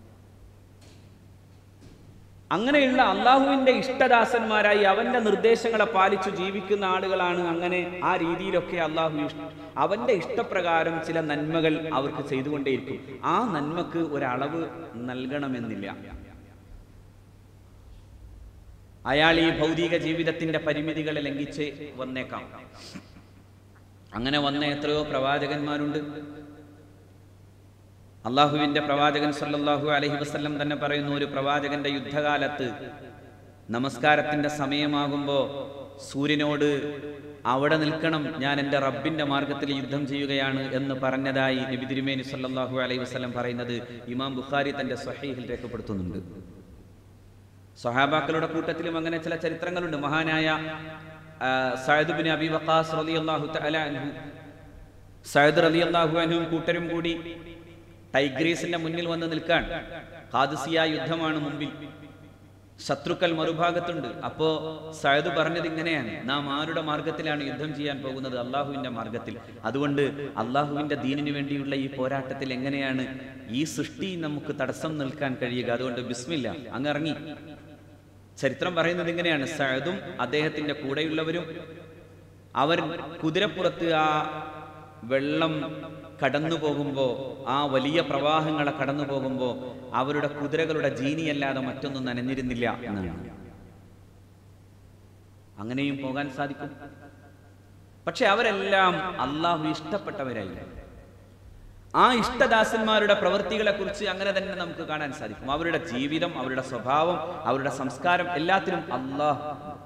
അങ്ങനെയുള്ള അള്ളാഹുവിന്റെ ഇഷ്ടദാസന്മാരായി അവന്റെ നിർദ്ദേശങ്ങളെ പാലിച്ചു ജീവിക്കുന്ന ആളുകളാണ് അങ്ങനെ ആ രീതിയിലൊക്കെ അള്ളാഹു ഇഷ്- അവന്റെ ഇഷ്ടപ്രകാരം ചില നന്മകൾ അവർക്ക് ചെയ്തുകൊണ്ടേയിരിക്കും ആ നന്മക്ക് ഒരളവ് നൽകണമെന്നില്ല അയാൾ ഈ ഭൗതിക ജീവിതത്തിന്റെ പരിമിതികളെ ലംഘിച്ച് വന്നേക്കാം അങ്ങനെ വന്ന എത്രയോ പ്രവാചകന്മാരുണ്ട് അള്ളാഹുവിന്റെ പ്രവാചകൻ സല്ലല്ലാഹു അലൈഹി വസല്ലം തന്നെ പറയുന്നു ഒരു പ്രവാചകന്റെ യുദ്ധകാലത്ത് നമസ്കാരത്തിന്റെ സമയമാകുമ്പോൾ സൂര്യനോട് അവിടെ നിൽക്കണം ഞാൻ എൻ്റെ റബ്ബിന്റെ മാർഗത്തിൽ യുദ്ധം ചെയ്യുകയാണ് എന്ന് പറഞ്ഞതായി നബി തിരുമേനി സല്ലല്ലാഹു അലൈഹി വസല്ലം പറയുന്നത് ഇമാം ബുഖാരി തന്റെ സ്വഹീഹിൽ രേഖപ്പെടുത്തുന്നുണ്ട് സ്വഹാബാക്കളുടെ കൂട്ടത്തിലും അങ്ങനെ ചില ചരിത്രങ്ങളുണ്ട് മഹാനായ ആ, സഅദ് ബിൻ അബി വഖാസ് റളിയല്ലാഹു തആല അൻഹു സഅദ് റളിയല്ലാഹു അൻഹും കൂട്ടരും കൂടി ടൈഗ്രീസിന്റെ മുന്നിൽ വന്ന് നിൽക്കാൻ ഖാദിസിയ യുദ്ധമാണ് മുമ്പിൽ ശത്രുക്കൾ മറുഭാഗത്തുണ്ട് അപ്പോ സയദ് പറഞ്ഞത് ഇങ്ങനെയാണ് നാം ആരുടെ മാർഗത്തിലാണ് യുദ്ധം ചെയ്യാൻ പോകുന്നത് അള്ളാഹുവിന്റെ മാർഗത്തിൽ അതുകൊണ്ട് അള്ളാഹുവിന്റെ ദീനിനു വേണ്ടിയുള്ള ഈ പോരാട്ടത്തിൽ എങ്ങനെയാണ് ഈ സൃഷ്ടി നമുക്ക് തടസ്സം നിൽക്കാൻ കഴിയുക അതുകൊണ്ട് ബിസ്മില്ല അങ്ങ് ഇറങ്ങി ചരിത്രം പറയുന്നത് ഇങ്ങനെയാണ് സയദും അദ്ദേഹത്തിന്റെ കൂടെയുള്ളവരും അവർ കുതിരപ്പുറത്ത് ആ വെള്ളം കടന്നു പോകുമ്പോ ആ വലിയ പ്രവാഹങ്ങളെ കടന്നു പോകുമ്പോ അവരുടെ കുതിരകളുടെ ജീനിയല്ലാതെ മറ്റൊന്നും നനഞ്ഞിരുന്നില്ല എന്നാണ് അങ്ങനെയും പോകാൻ സാധിക്കും പക്ഷെ അവരെല്ലാം അള്ളാഹു ഇഷ്ടപ്പെട്ടവരായി ആ ഇഷ്ടദാസന്മാരുടെ പ്രവൃത്തികളെ കുറിച്ച് അങ്ങനെ തന്നെ നമുക്ക് കാണാൻ സാധിക്കും അവരുടെ ജീവിതം അവരുടെ സ്വഭാവം അവരുടെ സംസ്കാരം എല്ലാത്തിലും അള്ളാഹ്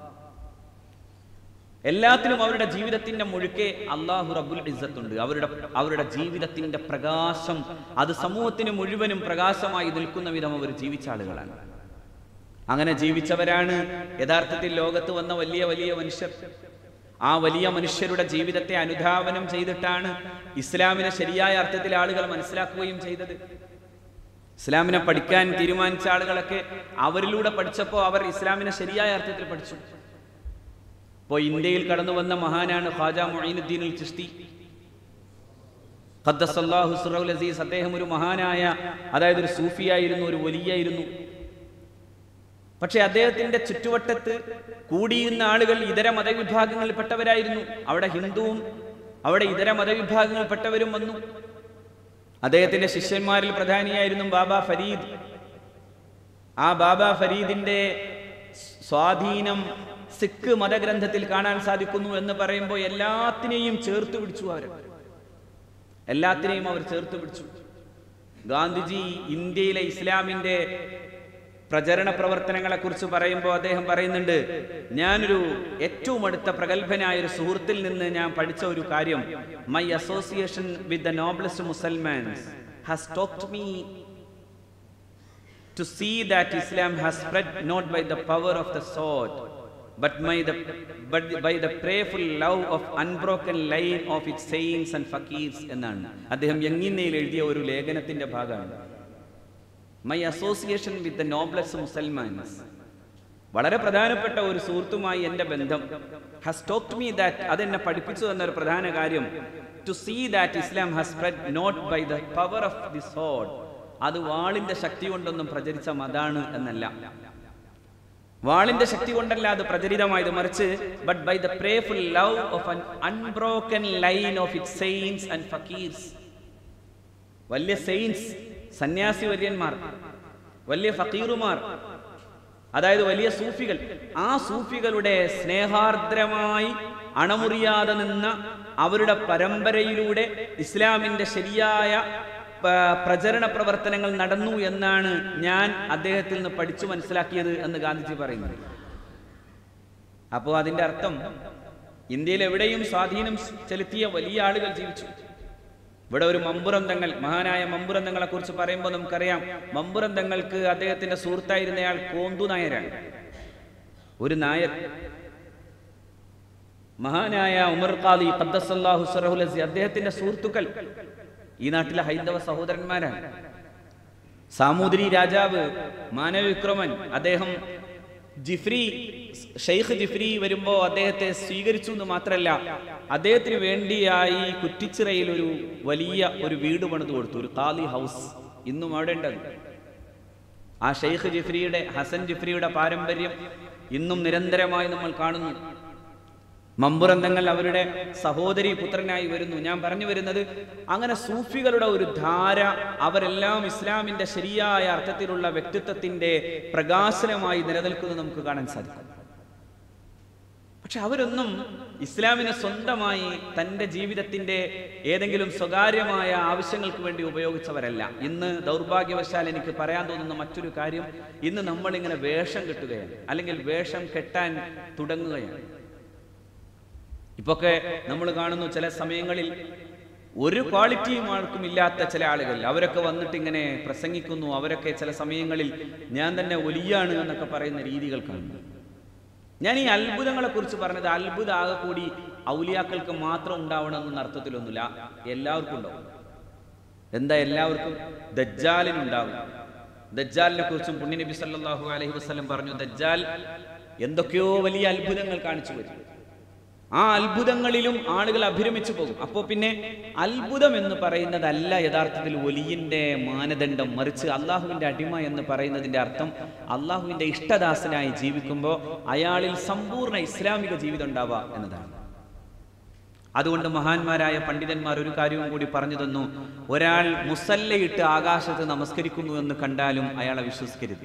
എല്ലാത്തിലും അവരുടെ ജീവിതത്തിന്റെ മുഴുക്കെ അള്ളാഹു റബ്ബുൽ ഇസ്സത്തുണ്ട് അവരുടെ അവരുടെ ജീവിതത്തിന്റെ പ്രകാശം അത് സമൂഹത്തിന് മുഴുവനും പ്രകാശമായി നിൽക്കുന്ന വിധം അവർ ജീവിച്ച ആളുകളാണ് അങ്ങനെ ജീവിച്ചവരാണ് യഥാർത്ഥത്തിൽ ലോകത്ത് വന്ന വലിയ വലിയ മനുഷ്യർ ആ വലിയ മനുഷ്യരുടെ ജീവിതത്തെ അനുധാവനം ചെയ്തിട്ടാണ് ഇസ്ലാമിനെ ശരിയായ അർത്ഥത്തിൽ ആളുകൾ മനസ്സിലാക്കുകയും ചെയ്തത് ഇസ്ലാമിനെ പഠിക്കാൻ തീരുമാനിച്ച ആളുകളൊക്കെ അവരിലൂടെ പഠിച്ചപ്പോൾ അവർ ഇസ്ലാമിനെ ശരിയായ അർത്ഥത്തിൽ പഠിച്ചു ഇപ്പോൾ ഇന്ത്യയിൽ കടന്നു വന്ന മഹാനാണ് ഖാജ മൊയ്നുദ്ദീൻ അൽ ചിസ്തി ഖദ്ദസല്ലാഹു സിറൗൽ അസീസ് അദ്ദേഹം ഒരു മഹാനായ അതായത് ഒരു സൂഫിയായിരുന്നു ഒരു വലിയായിരുന്നു പക്ഷെ അദ്ദേഹത്തിന്റെ ചുറ്റുവട്ടത്ത് കൂടിയിരുന്ന ആളുകൾ ഇതര മതവിഭാഗങ്ങളിൽപ്പെട്ടവരായിരുന്നു അവിടെ ഹിന്ദുവും അവിടെ ഇതര മതവിഭാഗങ്ങളിൽപ്പെട്ടവരും വന്നു അദ്ദേഹത്തിന്റെ ശിഷ്യന്മാരിൽ പ്രധാനിയായിരുന്നു ബാബ ഫരീദ് ആ ബാബ ഫരീദിന്റെ സ്വാധീനം സിഖ് മതഗ്രന്ഥത്തിൽ കാണാൻ സാധിക്കുന്നു എന്ന് പറയുമ്പോൾ എല്ലാത്തിനെയും ചേർത്ത് പിടിച്ചു അവർ എല്ലാത്തിനെയും അവർ ചേർത്ത് പിടിച്ചു ഗാന്ധിജി ഇന്ത്യയിലെ ഇസ്ലാമിന്റെ പ്രചരണ പ്രവർത്തനങ്ങളെ കുറിച്ച് പറയുമ്പോൾ അദ്ദേഹം പറയുന്നുണ്ട് ഞാനൊരു ഏറ്റവും അടുത്ത പ്രഗത്ഭനായ ഒരു സുഹൃത്തിൽ നിന്ന് ഞാൻ പഠിച്ച ഒരു കാര്യം my association with the noblest Musalmans has ടോക്ട് me to see that Islam has spread not by the power of the sword but by the, but by the prayerful love of unbroken line of its saints and fakirs എന്നാണ് അദ്ദേഹം യങ്ങിന്നയിൽ എഴുതിയ ഒരു ലേഖനത്തിന്റെ ഭാഗമാണ് my association with the noblest Musalmans വളരെ പ്രധാനപ്പെട്ട ഒരു സുഹൃത്തുമായി എൻ്റെ ബന്ധം ഹാസ് ടോക്ട് മീ ദാറ്റ് അതെന്നെ പഠിപ്പിച്ചു തന്ന ഒരു പ്രധാന കാര്യം to see that Islam has spread not by the power of this ഹോഡ് അത് വാളിന്റെ ശക്തി കൊണ്ടൊന്നും പ്രചരിച്ച മതാണ് എന്നല്ല വാളിന്റെ ശക്തി കൊണ്ടല്ല അത് പ്രചരിതമായത് മറിച്ച് but by the prayerful love of an unbroken line of it saints and fakirs വലിയ സെയിൻസ് സന്യാസി വര്യന്മാർ വലിയ ഫക്കീറുമാർ അതായത് വലിയ സൂഫികൾ ആ സൂഫികളുടെ സ്നേഹാർദ്രമായി അണമുറിയാതെ നിന്ന അവരുടെ പരമ്പരയിലൂടെ ഇസ്ലാമിന്റെ ശരിയായ പ- പ്രചരണ പ്രവർത്തനങ്ങൾ നടന്നു എന്നാണ് ഞാൻ അദ്ദേഹത്തിൽ നിന്ന് പഠിച്ചു മനസ്സിലാക്കിയത് എന്ന് ഗാന്ധിജി പറയുന്നത് അപ്പോൾ അതിന്റെ അർത്ഥം ഇന്ത്യയിൽ എവിടെയും സ്വാധീനം ചെലുത്തിയ വലിയ ആളുകൾ ജീവിച്ചു ഇവിടെ ഒരു മമ്പുറം തങ്ങൾ മഹാനായ മമ്പുറം തങ്ങളെ കുറിച്ച് പറയുമ്പോൾ നമുക്കറിയാം മമ്പുറം തങ്ങൾക്ക് അദ്ദേഹത്തിന്റെ സുഹൃത്തായിരുന്നയാൾ കോന്തു നായരാണ് ഒരു നായർ മഹാനായ ഉമർ ഖാദി ഖദ്ദസല്ലാഹു സറഹുൽ അസീസ് അദ്ദേഹത്തിന്റെ സുഹൃത്തുക്കൾ ഈ നാട്ടിലെ ഹൈന്ദവ സഹോദരന്മാരാണ് സാമൂതിരി രാജാവ് മാനവവിക്രമൻ അദ്ദേഹം ജിഫ്രി ഷെയ്ഖ് ജിഫ്രി വരുമ്പോ അദ്ദേഹത്തെ സ്വീകരിച്ചു എന്ന് മാത്രമല്ല അദ്ദേഹത്തിന് വേണ്ടിയായി കുറ്റിച്ചിറയിൽ ഒരു വലിയ ഒരു വീട് പണിത് കൊടുത്തു ഒരു കാലി ഹൗസ് ഇന്നും അവിടെ ഉണ്ടത് ആ ഷെയ്ഖ് ജിഫ്രിയുടെ ഹസൻ ജിഫ്രിയുടെ പാരമ്പര്യം ഇന്നും നിരന്തരമായി നമ്മൾ കാണുന്നു മമ്പുറന്തങ്ങൾ അവരുടെ സഹോദരി പുത്രനായി വരുന്നു ഞാൻ പറഞ്ഞു വരുന്നത് അങ്ങനെ സൂഫികളുടെ ഒരു ധാര അവരെല്ലാം ഇസ്ലാമിന്റെ ശരിയായ അർത്ഥത്തിലുള്ള വ്യക്തിത്വത്തിന്റെ പ്രകാശനമായി നിലനിൽക്കുന്നത് നമുക്ക് കാണാൻ സാധിക്കും പക്ഷെ അവരൊന്നും ഇസ്ലാമിനെ സ്വന്തമായി തന്റെ ജീവിതത്തിന്റെ ഏതെങ്കിലും സ്വകാര്യമായ ആവശ്യങ്ങൾക്ക് വേണ്ടി ഉപയോഗിച്ചവരല്ല ഇന്ന് ദൗർഭാഗ്യവശാൽ എനിക്ക് പറയാൻ തോന്നുന്ന മറ്റൊരു കാര്യം ഇന്ന് നമ്മളിങ്ങനെ വേഷം കെട്ടുകയാണ് അല്ലെങ്കിൽ വേഷം കെട്ടാൻ തുടങ്ങുകയാണ് ഇപ്പൊക്കെ നമ്മൾ കാണുന്നു ചില സമയങ്ങളിൽ ഒരു ക്വാളിറ്റിയും ആൾക്കും ഇല്ലാത്ത ചില ആളുകൾ അവരൊക്കെ വന്നിട്ട് ഇങ്ങനെ പ്രസംഗിക്കുന്നു അവരൊക്കെ ചില സമയങ്ങളിൽ ഞാൻ തന്നെ ഒലിയാണ് എന്നൊക്കെ പറയുന്ന രീതികൾ കാണുന്നു ഞാൻ ഈ അത്ഭുതങ്ങളെ കുറിച്ച് പറഞ്ഞത് അത്ഭുത ആകെ കൂടി ഔലിയാക്കൾക്ക് മാത്രം ഉണ്ടാവണമെന്ന അർത്ഥത്തിലൊന്നുമില്ല എല്ലാവർക്കും ഉണ്ടാവും എന്താ എല്ലാവർക്കും ദജ്ജാലിനുണ്ടാവും ദജ്ജാലിനെ കുറിച്ചും പുണ്യനബി സല്ലല്ലാഹു അലൈഹി വസല്ലം പറഞ്ഞു ദജ്ജാൽ എന്തൊക്കെയോ വലിയ അത്ഭുതങ്ങൾ കാണിച്ചു വരും ആ അത്ഭുതങ്ങളിലും ആളുകൾ അഭിരമിച്ചു പോകും അപ്പോൾ പിന്നെ അത്ഭുതം എന്ന് പറയുന്നതല്ല യഥാർത്ഥത്തിൽ ഒലിയിന്റെ മാനദണ്ഡം മറിച്ച് അള്ളാഹുവിന്റെ അടിമ എന്ന് പറയുന്നതിന്റെ അർത്ഥം അള്ളാഹുവിന്റെ ഇഷ്ടദാസനായി ജീവിക്കുമ്പോൾ അയാളിൽ സമ്പൂർണ്ണ ഇസ്ലാമിക ജീവിതം ഉണ്ടാവുക എന്നതാണ് അതുകൊണ്ട് മഹാന്മാരായ പണ്ഡിതന്മാർ ഒരു കാര്യവും കൂടി പറഞ്ഞു തന്നു ഒരാൾ മുസല്ലയിട്ട് ആകാശത്ത് നമസ്കരിക്കുന്നു എന്ന് കണ്ടാലും അയാളെ വിശ്വസിക്കരുത്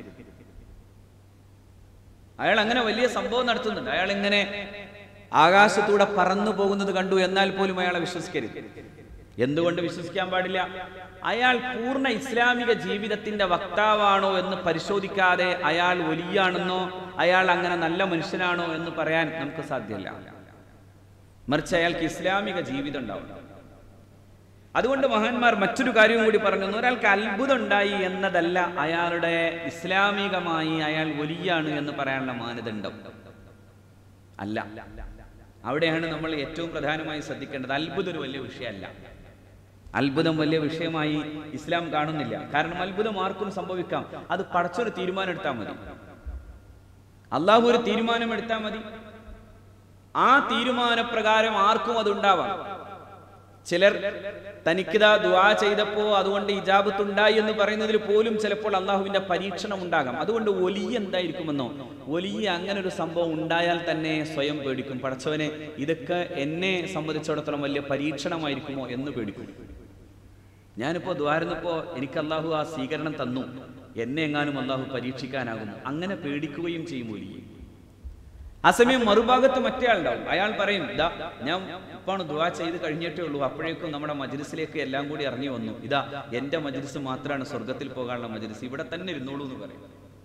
അയാൾ അങ്ങനെ വലിയ സംഭവം നടത്തുന്നുണ്ട് അയാൾ ഇങ്ങനെ ആകാശത്തൂടെ പറന്നു പോകുന്നത് കണ്ടു എന്നാൽ പോലും അയാളെ വിശ്വസിക്കരുത് എന്തുകൊണ്ട് വിശ്വസിക്കാൻ പാടില്ല അയാൾ പൂർണ്ണ ഇസ്ലാമിക ജീവിതത്തിന്റെ വക്താവാണോ എന്ന് പരിശോധിക്കാതെ അയാൾ വലിയാണെന്നോ അയാൾ അങ്ങനെ നല്ല മനുഷ്യനാണോ എന്ന് പറയാൻ നമുക്ക് സാധ്യമല്ല മറിച്ച് അയാൾക്ക് ഇസ്ലാമിക ജീവിതം ഉണ്ടാവും അതുകൊണ്ട് മഹാന്മാർ മറ്റൊരു കാര്യവും കൂടി പറഞ്ഞു ഒരാൾക്ക് അത്ഭുതം ഉണ്ടായി എന്നതല്ല അയാളുടെ ഇസ്ലാമികമായി അയാൾ വലിയാണ് എന്ന് പറയാനുള്ള മാനദണ്ഡം അല്ല അവിടെയാണ് നമ്മൾ ഏറ്റവും പ്രധാനമായി ശ്രദ്ധിക്കേണ്ടത് അത്ഭുതം ഒരു വലിയ വിഷയമല്ല അത്ഭുതം വലിയ വിഷയമായി ഇസ്ലാം കാണുന്നില്ല കാരണം അത്ഭുതം ആർക്കും സംഭവിക്കാം അത് പടച്ചൊരു തീരുമാനം എടുത്താൽ മതി അള്ളാഹു ഒരു തീരുമാനം എടുത്താൽ മതി ആ തീരുമാനപ്രകാരം ആർക്കും അത് ഉണ്ടാവാം ചിലർ തനിക്കിതാ ദുആ ചെയ്തപ്പോ അതുകൊണ്ട് ഇജാബത്തുണ്ടായി എന്ന് പറയുന്നതിൽ പോലും ചിലപ്പോൾ അള്ളാഹുവിന്റെ പരീക്ഷണം ഉണ്ടാകാം അതുകൊണ്ട് ഒലിയ എന്തായിരിക്കുമെന്നോ ഒലിയ അങ്ങനെ ഒരു സംഭവം ഉണ്ടായാൽ തന്നെ സ്വയം പേടിക്കും പടച്ചവനെ ഇതൊക്കെ എന്നെ സംബന്ധിച്ചിടത്തോളം വലിയ പരീക്ഷണമായിരിക്കുമോ എന്ന് പേടിക്കും ഞാനിപ്പോ ദ്വാരുന്നപ്പോ എനിക്ക് അള്ളാഹു ആ സ്വീകരണം തന്നു എന്നെ എങ്ങാനും അള്ളാഹു പരീക്ഷിക്കാനാകും അങ്ങനെ പേടിക്കുകയും ചെയ്യും ഒലിയെ ആ സമയം മറുഭാഗത്ത് മറ്റേ ആളുണ്ടാവും അയാൾ പറയും ഇതാ ഞാൻ ഇപ്പാണ് ദുവാ ചെയ്ത് കഴിഞ്ഞിട്ടേ ഉള്ളൂ അപ്പോഴേക്കും നമ്മുടെ മജ്ലിസിലേക്ക് എല്ലാം കൂടി ഇറങ്ങി വന്നു ഇതാ എന്റെ മജ്ലിസ് മാത്രമാണ് സ്വർഗത്തിൽ പോകാനുള്ള മജ്ലിസ് ഇവിടെ തന്നെ ഇരുന്നോളൂ എന്ന് പറയും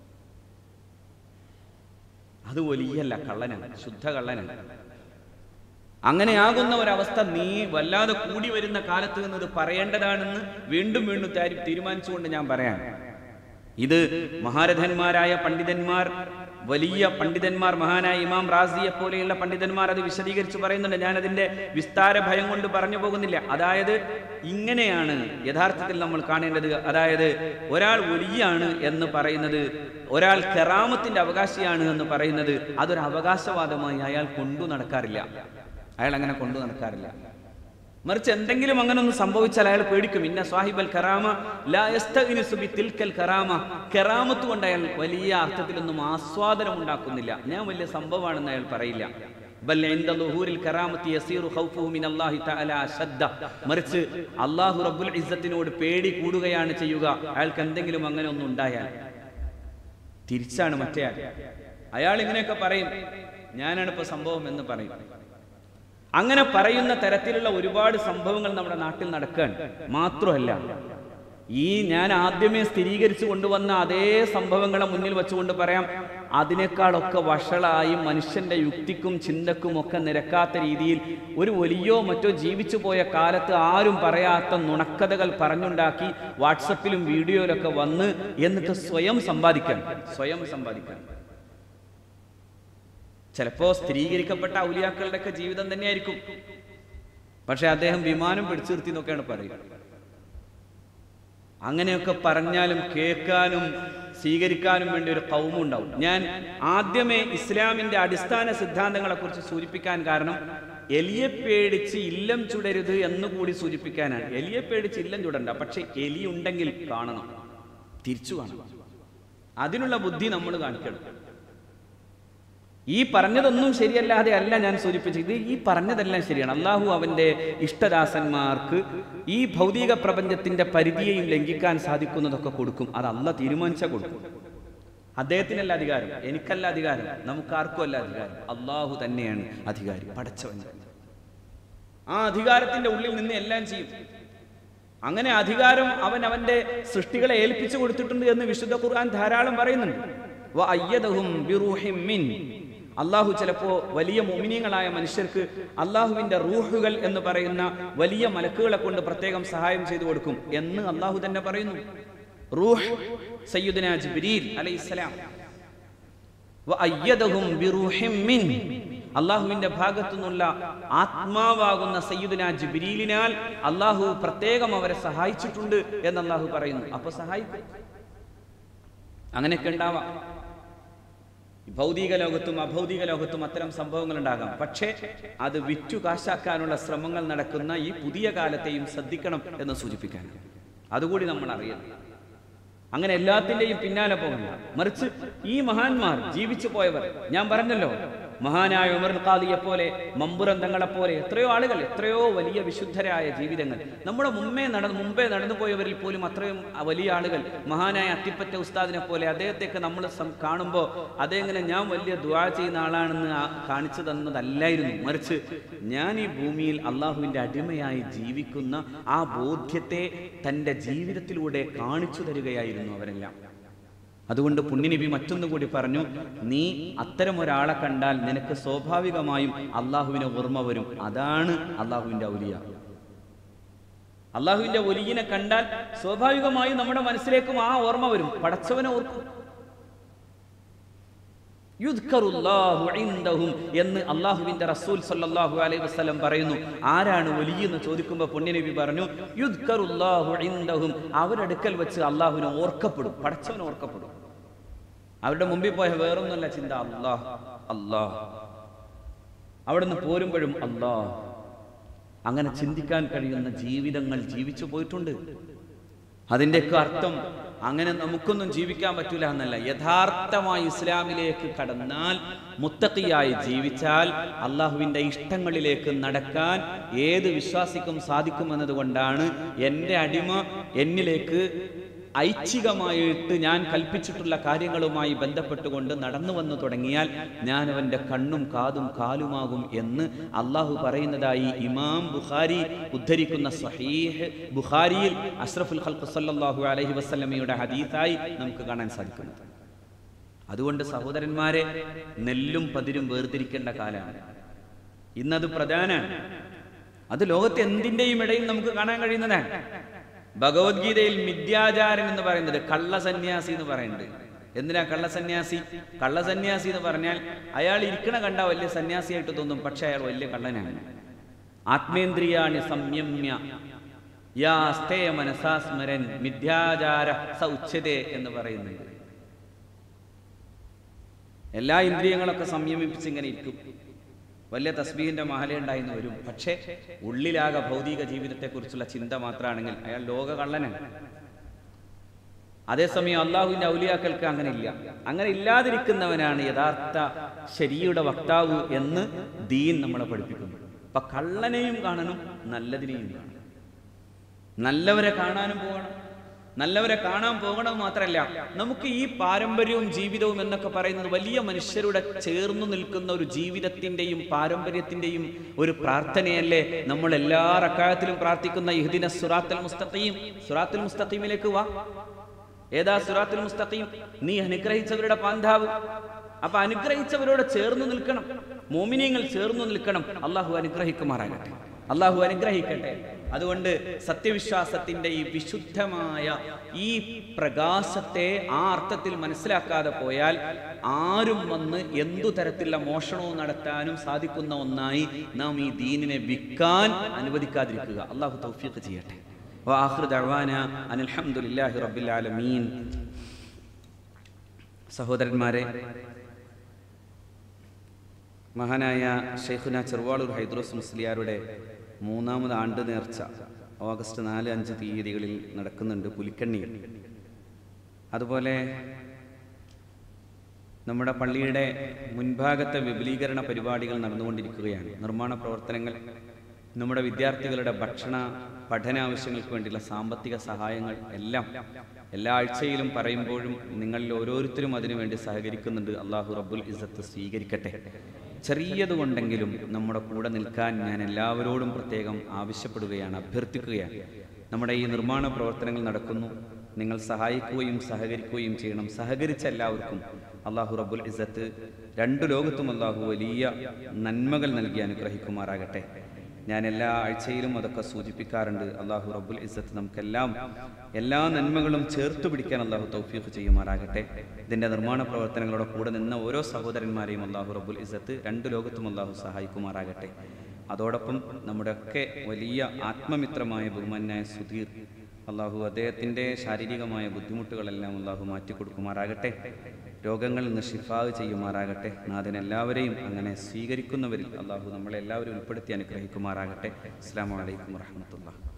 അത് വലിയല്ല കള്ളനാണ് ശുദ്ധ കള്ളനാണ് അങ്ങനെയാകുന്ന ഒരവസ്ഥ നീ വല്ലാതെ കൂടി വരുന്ന കാലത്ത് നിന്ന് ഇത് പറയേണ്ടതാണെന്ന് വീണ്ടും വീണ്ടും താരി- തീരുമാനിച്ചുകൊണ്ട് ഞാൻ പറയാം ഇത് മഹാരഥന്മാരായ പണ്ഡിതന്മാർ വലിയ പണ്ഡിതന്മാർ മഹാനായ ഇമാം റാസിയെ പോലെയുള്ള പണ്ഡിതന്മാർ അത് വിശദീകരിച്ച് പറയുന്നുണ്ട് ഞാൻ അതിന്റെ വിസ്താര ഭയം കൊണ്ട് പറഞ്ഞു പോകുന്നില്ല അതായത് ഇങ്ങനെയാണ് യഥാർത്ഥത്തിൽ നമ്മൾ കാണേണ്ടത് അതായത് ഒരാൾ വലിയാണ് എന്ന് പറയുന്നത് ഒരാൾ കെറാമത്തിന്റെ അവകാശിയാണ് എന്ന് പറയുന്നത് അതൊരു അവകാശവാദമായി അയാൾ കൊണ്ടു നടക്കാറില്ല അയാൾ അങ്ങനെ കൊണ്ടു നടക്കാറില്ല മറിച്ച് എന്തെങ്കിലും അങ്ങനെ ഒന്ന് സംഭവിച്ചാൽ അയാൾ പേടിക്കും ഇന്ന സ്വാഹിബൽ കറാമ ലാ യസ്തഗ്നിസു ബിതിൽക്കൽ കറാമ കറാമത്ത് കൊണ്ട് അയാൾ വലിയ അർത്ഥത്തിലൊന്നും ആസ്വാദനം ഉണ്ടാക്കുന്നില്ല ഞാൻ വലിയ സംഭവമാണെന്ന് അയാൾ പറയില്ല ബൽ ഇൻദ ളുഹൂരിൽ കറാമത്തി യസീറു ഖൗഫുഹു മിൻ അല്ലാഹി തആല അശദ്ദ മറിച്ച് അല്ലാഹു റബ്ബുൽ ഇസ്സത്തിനോട് പേടി കൂടുകയാണ് ചെയ്യുക അയാൾക്ക് എന്തെങ്കിലും അങ്ങനെ ഒന്നും ഉണ്ടായാൽ തിരിച്ചാണ് മറ്റേ ആൾ അയാൾ ഇങ്ങനെയൊക്കെ പറയും ഞാനാണ് ഇപ്പൊ സംഭവം എന്ന് പറയും അങ്ങനെ പറയുന്ന തരത്തിലുള്ള ഒരുപാട് സംഭവങ്ങൾ നമ്മുടെ നാട്ടിൽ നടക്കാൻ മാത്രമല്ല ഈ ഞാൻ ആദ്യമേ സ്ഥിരീകരിച്ചു കൊണ്ടുവന്ന അതേ സംഭവങ്ങളെ മുന്നിൽ വെച്ചുകൊണ്ട് പറയാം അതിനേക്കാളൊക്കെ വഷളായി മനുഷ്യന്റെ യുക്തിക്കും ചിന്തക്കും ഒക്കെ നിരക്കാത്ത രീതിയിൽ ഒരു വലിയോ മറ്റോ ജീവിച്ചു പോയ കാലത്ത് ആരും പറയാത്ത നുണക്കഥകൾ പറഞ്ഞുണ്ടാക്കി വാട്സപ്പിലും വീഡിയോയിലൊക്കെ വന്ന് എന്നിട്ട് സ്വയം സമ്പാദിക്കാൻ സ്വയം സമ്പാദിക്കാൻ ചിലപ്പോ സ്ഥിരീകരിക്കപ്പെട്ട ഔലിയാക്കളുടെ ഒക്കെ ജീവിതം തന്നെയായിരിക്കും പക്ഷെ അദ്ദേഹം വിമാനം പിടിച്ചു നിർത്തി എന്നൊക്കെയാണ് പറയുക അങ്ങനെയൊക്കെ പറഞ്ഞാലും കേൾക്കാനും സ്വീകരിക്കാനും വേണ്ടി ഒരു കൗമുണ്ടാവും ഞാൻ ആദ്യമേ ഇസ്ലാമിന്റെ അടിസ്ഥാന സിദ്ധാന്തങ്ങളെ കുറിച്ച് സൂചിപ്പിക്കാൻ കാരണം എലിയെ പേടിച്ച് ഇല്ലം ചുടരുത് എന്നുകൂടി സൂചിപ്പിക്കാനാണ് എലിയെ പേടിച്ച് ഇല്ലം ചുടണ്ട പക്ഷെ എലി ഉണ്ടെങ്കിൽ കാണണം തിരിച്ചു കാണണം അതിനുള്ള ബുദ്ധി നമ്മൾ കാണിക്കണം ഈ പറഞ്ഞതൊന്നും ശരിയല്ലാതെ അല്ല ഞാൻ സൂചിപ്പിച്ചത് ഇത് ഈ പറഞ്ഞതെല്ലാം ശരിയാണ് അള്ളാഹു അവന്റെ ഇഷ്ടദാസന്മാർക്ക് ഈ ഭൗതിക പ്രപഞ്ചത്തിന്റെ പരിധിയെയും ലംഘിക്കാൻ സാധിക്കുന്നതൊക്കെ കൊടുക്കും അത് അല്ല തീരുമാനിച്ചാൽ കൊടുക്കും അദ്ദേഹത്തിനല്ല അധികാരം എനിക്കല്ല അധികാരം നമുക്കാർക്കും അല്ല അധികാരം അള്ളാഹു തന്നെയാണ് അധികാരി പടച്ചവൻ ആ അധികാരത്തിന്റെ ഉള്ളിൽ നിന്ന് എല്ലാം ചെയ്യും അങ്ങനെ അധികാരം അവൻ അവന്റെ സൃഷ്ടികളെ ഏൽപ്പിച്ചു കൊടുത്തിട്ടുണ്ട് എന്ന് വിശുദ്ധ ഖുർആൻ ധാരാളം പറയുന്നുണ്ട് വ അയ്യദഹും ബിറൂഹിം മിൻ അള്ളാഹു ചിലപ്പോ വലിയ മോമിനിയങ്ങളായ മനുഷ്യർക്ക് അള്ളാഹുവിന്റെ റൂഹുകൾ എന്ന് പറയുന്ന വലിയ മലക്കുകളെ കൊണ്ട് പ്രത്യേകം സഹായം ചെയ്തു കൊടുക്കും എന്ന് അള്ളാഹു തന്നെ പറയുന്നു റൂഹ് സയ്യുദന ജിബ്രീൽ അലൈഹിസ്സലാം വ അയ്യദഹും ബിറൂഹിം മിൻ അള്ളാഹുവിന്റെ ഭാഗത്തു നിന്നുള്ള ആത്മാവാകുന്ന സയ്യിദുന ജിബ്രീലിനാൽ അള്ളാഹു പ്രത്യേകം അവരെ സഹായിച്ചിട്ടുണ്ട് എന്ന് അള്ളാഹു പറയുന്നു അപ്പൊ സഹായിക്കും അങ്ങനെയൊക്കെ ഉണ്ടാവാം ഭൗതിക ലോകത്തും അഭൗതിക ലോകത്തും അത്തരം സംഭവങ്ങൾ ഉണ്ടാകാം പക്ഷേ അത് വിറ്റു കാശാക്കാനുള്ള ശ്രമങ്ങൾ നടക്കുന്ന ഈ പുതിയ കാലത്തെയും ശ്രദ്ധിക്കണം എന്ന് സൂചിപ്പിക്കാൻ അതുകൂടി നമ്മൾ അറിയണം അങ്ങനെ എല്ലാത്തിന്റെയും പിന്നാലെ പോകണ്ട മറിച്ച് ഈ മഹാന്മാർ ജീവിച്ചു പോയവർ ഞാൻ പറഞ്ഞല്ലോ മഹാനായ ഉമർ ഖാദിയെ പോലെ മമ്പുരന്തങ്ങളെ പോലെ എത്രയോ ആളുകൾ എത്രയോ വലിയ വിശുദ്ധരായ ജീവിതങ്ങൾ നമ്മുടെ മുമ്പേ നടന്ന് മുമ്പേ നടന്നു പോയവരിൽ പോലും അത്രയും വലിയ ആളുകൾ മഹാനായ അത്തിപ്പറ്റ ഉസ്താദിനെ പോലെ അദ്ദേഹത്തെയൊക്കെ നമ്മൾ കാണുമ്പോൾ അതെങ്ങനെ ഞാൻ വലിയ ദുആ ചെയ്യുന്ന ആളാണെന്ന് ആ- കാണിച്ചു തന്നതല്ലായിരുന്നു മറിച്ച് ഞാൻ ഈ ഭൂമിയിൽ അള്ളാഹുവിൻ്റെ അടിമയായി ജീവിക്കുന്ന ആ ബോധ്യത്തെ തൻ്റെ ജീവിതത്തിലൂടെ കാണിച്ചു തരികയായിരുന്നു അവരെല്ലാം അതുകൊണ്ട് പുണ്യനബി മറ്റൊന്നു കൂടി പറഞ്ഞു നീ അത്തരം ഒരാളെ കണ്ടാൽ നിനക്ക് സ്വാഭാവികമായും അള്ളാഹുവിനെ ഓർമ്മ വരും അതാണ് അള്ളാഹുവിന്റെ ഔലിയ അള്ളാഹുവിന്റെ ഒലിയിനെ കണ്ടാൽ സ്വാഭാവികമായും നമ്മുടെ മനസ്സിലേക്കും ആ ഓർമ്മ വരും പടച്ചവനെ ഓർക്കും യുദ്കറുല്ലാഹു ഇൻദഹും എന്ന് അള്ളാഹുവിന്റെ റസൂൽ സല്ലല്ലാഹു അലൈഹി വസല്ലം പറയുന്നു ആരാണ് വലിയെന്ന് ചോദിക്കുമ്പോൾ പുണ്യനബി പറഞ്ഞു യുദ്കറുല്ലാഹു ഇൻദഹും അവരടുക്കൽ വെച്ച് അള്ളാഹുവിനെ ഓർക്കപ്പെടും പടച്ചവനെ ഓർക്കപ്പെടും അവരുടെ മുമ്പിൽ പോയ വേറൊന്നുമല്ല ചിന്ത അല്ലാഹ് അല്ലാഹ് അവിടുന്ന് പോരുമ്പോഴും അല്ലാഹ് അങ്ങനെ ചിന്തിക്കാൻ കഴിയുന്ന ജീവിതങ്ങൾ ജീവിച്ചു പോയിട്ടുണ്ട് അതിൻ്റെയൊക്കെ അർത്ഥം അങ്ങനെ നമുക്കൊന്നും ജീവിക്കാൻ പറ്റൂല എന്നല്ല യഥാർത്ഥമായി ഇസ്ലാമിലേക്ക് കടന്നാൽ മുത്തക്കിയായി ജീവിച്ചാൽ അള്ളാഹുവിൻ്റെ ഇഷ്ടങ്ങളിലേക്ക് നടക്കാൻ ഏത് വിശ്വാസിക്കും സാധിക്കും എന്നതുകൊണ്ടാണ് എൻ്റെ അടിമ എന്നിലേക്ക് ഐച്ഛികമായിട്ട് ഞാൻ കൽപ്പിച്ചിട്ടുള്ള കാര്യങ്ങളുമായി ബന്ധപ്പെട്ടുകൊണ്ട് നടന്നു വന്നു തുടങ്ങിയാൽ ഞാൻ അവൻ്റെ കണ്ണും കാതും കാലുമാകും എന്ന് അള്ളാഹു പറയുന്നതായി ഇമാം ബുഖാരി ഉദ്ധരിക്കുന്ന സഹീഹ് ബുഖാരിയിൽ അഷ്റഫുൽ ഖൽഖ് സല്ലല്ലാഹു അലൈഹി വസല്ലമയുടെ ഹദീസായി നമുക്ക് കാണാൻ സാധിക്കുന്നത് അതുകൊണ്ട് സഹോദരന്മാരെ നെല്ലും പതിരും വേർതിരിക്കേണ്ട കാലമാണ് ഇന്നത് പ്രധാനമാണ് അത് ലോകത്തെ എന്തിൻ്റെയും ഇടയിൽ നമുക്ക് കാണാൻ കഴിയുന്നതാണ് ഭഗവത്ഗീതയിൽ മിഥ്യാചാരൻ എന്ന് പറയുന്നത് കള്ള സന്യാസി എന്ന് പറയുന്നുണ്ട് എന്തിനാ കള്ളസന്യാസി കള്ളസന്യാസി എന്ന് പറഞ്ഞാൽ അയാൾ ഇരിക്കണ കണ്ട വലിയ സന്യാസിയായിട്ട് തോന്നും പക്ഷെ അയാൾ വലിയ കള്ളനാണ് ആത്മേന്ദ്രിയാണി സംയമ്യ യാ സ്ഥേയ മനസാസ്മരൻ മിഥ്യാചാര സ ഉച്ചതേ എന്ന് പറയുന്നുണ്ട് എല്ലാ ഇന്ദ്രിയങ്ങളൊക്കെ സംയമിപ്പിച്ച് ഇങ്ങനെ ഇരിക്കും വലിയ തസ്ബീഹിന്റെ മഹല ഉണ്ടായിന്ന് വരും പക്ഷേ ഉള്ളിലാകെ ഭൗതിക ജീവിതത്തെക്കുറിച്ചുള്ള ചിന്ത മാത്രമാണെങ്കിൽ അയാൾ ലോക കള്ളനാണ് അതേസമയം അള്ളാഹുവിന്റെ ഔലിയാക്കൾക്ക് അങ്ങനെ ഇല്ല അങ്ങനെ ഇല്ലാതിരിക്കുന്നവനാണ് യഥാർത്ഥ ശരിയുടെ വക്താവ് എന്ന് ദീൻ നമ്മളെ പഠിപ്പിക്കുന്നു അപ്പൊ കള്ളനെയും കാണണം നല്ലതിനെയും കാണണം നല്ലവരെ കാണാനും പോകണം നല്ലവരെ കാണാൻ പോകണം മാത്രമല്ല നമുക്ക് ഈ പാരമ്പര്യവും ജീവിതവും എന്നൊക്കെ പറയുന്നത് വലിയ മനുഷ്യരുടെ ചേർന്നു നിൽക്കുന്ന ഒരു ജീവിതത്തിന്റെയും പാരമ്പര്യത്തിന്റെയും ഒരു പ്രാർത്ഥനയല്ലേ നമ്മൾ എല്ലാ റക്കായത്തിലും പ്രാർത്ഥിക്കുന്ന ഇഹ്ദിന സുറാത്തുൽ മുസ്തഖീം സുറാത്തുൽ മുസ്തഖീമിലേക്ക് വാ ഏതാ സുറാത്തുൽ മുസ്തഖീം നീ അനുഗ്രഹിച്ചവരുടെ പാന്താവ് അപ്പൊ അനുഗ്രഹിച്ചവരോട് ചേർന്ന് നിൽക്കണം മോമിനിയങ്ങൾ ചേർന്ന് നിൽക്കണം അള്ളാഹു അനുഗ്രഹിക്കുമാറാകട്ടെ അള്ളാഹു അനുഗ്രഹിക്കട്ടെ അതുകൊണ്ട് സത്യവിശ്വാസത്തിന്റെ ഈ വിശുദ്ധമായ ഈ പ്രകാശത്തെ ആ അർത്ഥത്തിൽ മനസ്സിലാക്കാതെ പോയാൽ ആരും വന്ന് എന്തു തരത്തിലുള്ള മോഷണവും നടത്താനും സാധിക്കുന്ന ഒന്നായി നാം ഈ ദീനിനെ വിൽക്കാൻ അനുവദിക്കാതിരിക്കുക അള്ളാഹു തൗഫീഖ് ചെയ്യട്ടെ وآخر دعوانا أن الحمد لله رب العالمين സഹോദരന്മാരെ മഹാനായ ഷെയ്ഖുന ചെറുവാളൂർ ഹൈദ്രോസ് മുസ്ലിയാരുടെ മൂന്നാമത് ആണ്ട് നേർച്ച ഓഗസ്റ്റ് നാല് അഞ്ച് തീയതികളിൽ നടക്കുന്നുണ്ട് പുലിക്കണ്ണിയിൽ അതുപോലെ നമ്മുടെ പള്ളിയുടെ മുൻഭാഗത്തെ വിപുലീകരണ പരിപാടികൾ നടന്നുകൊണ്ടിരിക്കുകയാണ് നിർമ്മാണ പ്രവർത്തനങ്ങൾ നമ്മുടെ വിദ്യാർത്ഥികളുടെ ഭക്ഷണ പഠന ആവശ്യങ്ങൾക്ക് വേണ്ടിയുള്ള സാമ്പത്തിക സഹായങ്ങൾ എല്ലാം എല്ലാ ആഴ്ചയിലും പറയുമ്പോഴും നിങ്ങളിൽ ഓരോരുത്തരും അതിനുവേണ്ടി സഹകരിക്കുന്നുണ്ട് അള്ളാഹു റബ്ബുൽ ഇസ്സത്ത് സ്വീകരിക്കട്ടെ ചെറിയതുകൊണ്ടെങ്കിലും നമ്മുടെ കൂടെ നിൽക്കാൻ ഞാൻ എല്ലാവരോടും പ്രത്യേകം ആവശ്യപ്പെടുകയാണ് അഭ്യർത്ഥിക്കുകയാണ് നമ്മുടെ ഈ നിർമ്മാണ പ്രവർത്തനങ്ങൾ നടക്കുന്നു നിങ്ങൾ സഹായിക്കുകയും സഹകരിക്കുകയും ചെയ്യണം സഹകരിച്ച എല്ലാവർക്കും അള്ളാഹു റബ്ബുൽ ഇസ്സത്ത് രണ്ടു ലോകത്തും അള്ളാഹു വലിയ നന്മകൾ നൽകി അനുഗ്രഹിക്കുമാറാകട്ടെ ഞാൻ എല്ലാ ആഴ്ചയിലും അതൊക്കെ സൂചിപ്പിക്കാറുണ്ട് അള്ളാഹു റബ്ബുൽ ഇസ്സത്ത് നമുക്കെല്ലാം എല്ലാ നന്മകളും ചേർത്ത് പിടിക്കാൻ അള്ളാഹു തൗഫീഖ് ചെയ്യുമാറാകട്ടെ ഇതിൻ്റെ നിർമ്മാണ പ്രവർത്തനങ്ങളുടെ കൂടെ നിന്ന ഓരോ സഹോദരന്മാരെയും അള്ളാഹു റബ്ബുൽ ഇസ്സത്ത് രണ്ട് ലോകത്തും അള്ളാഹു സഹായിക്കുമാറാകട്ടെ അതോടൊപ്പം നമ്മുടെയൊക്കെ വലിയ ആത്മമിത്രമായ ബഹുമാനായ സുധീർ അള്ളാഹു അദ്ദേഹത്തിൻ്റെ ശാരീരികമായ ബുദ്ധിമുട്ടുകളെല്ലാം അള്ളാഹു മാറ്റിക്കൊടുക്കുമാറാകട്ടെ രോഗങ്ങളിൽ നിന്ന് ഷിഫാവ് ചെയ്യുമാറാകട്ടെ നാഥൻ എല്ലാവരെയും അങ്ങനെ സ്വീകരിക്കുന്നവരിൽ അള്ളാഹു നമ്മളെല്ലാവരും ഉൾപ്പെടുത്തി അനുഗ്രഹിക്കുമാറാകട്ടെ അസ്സാം വലൈക്കും വാഹമത്തുള്ള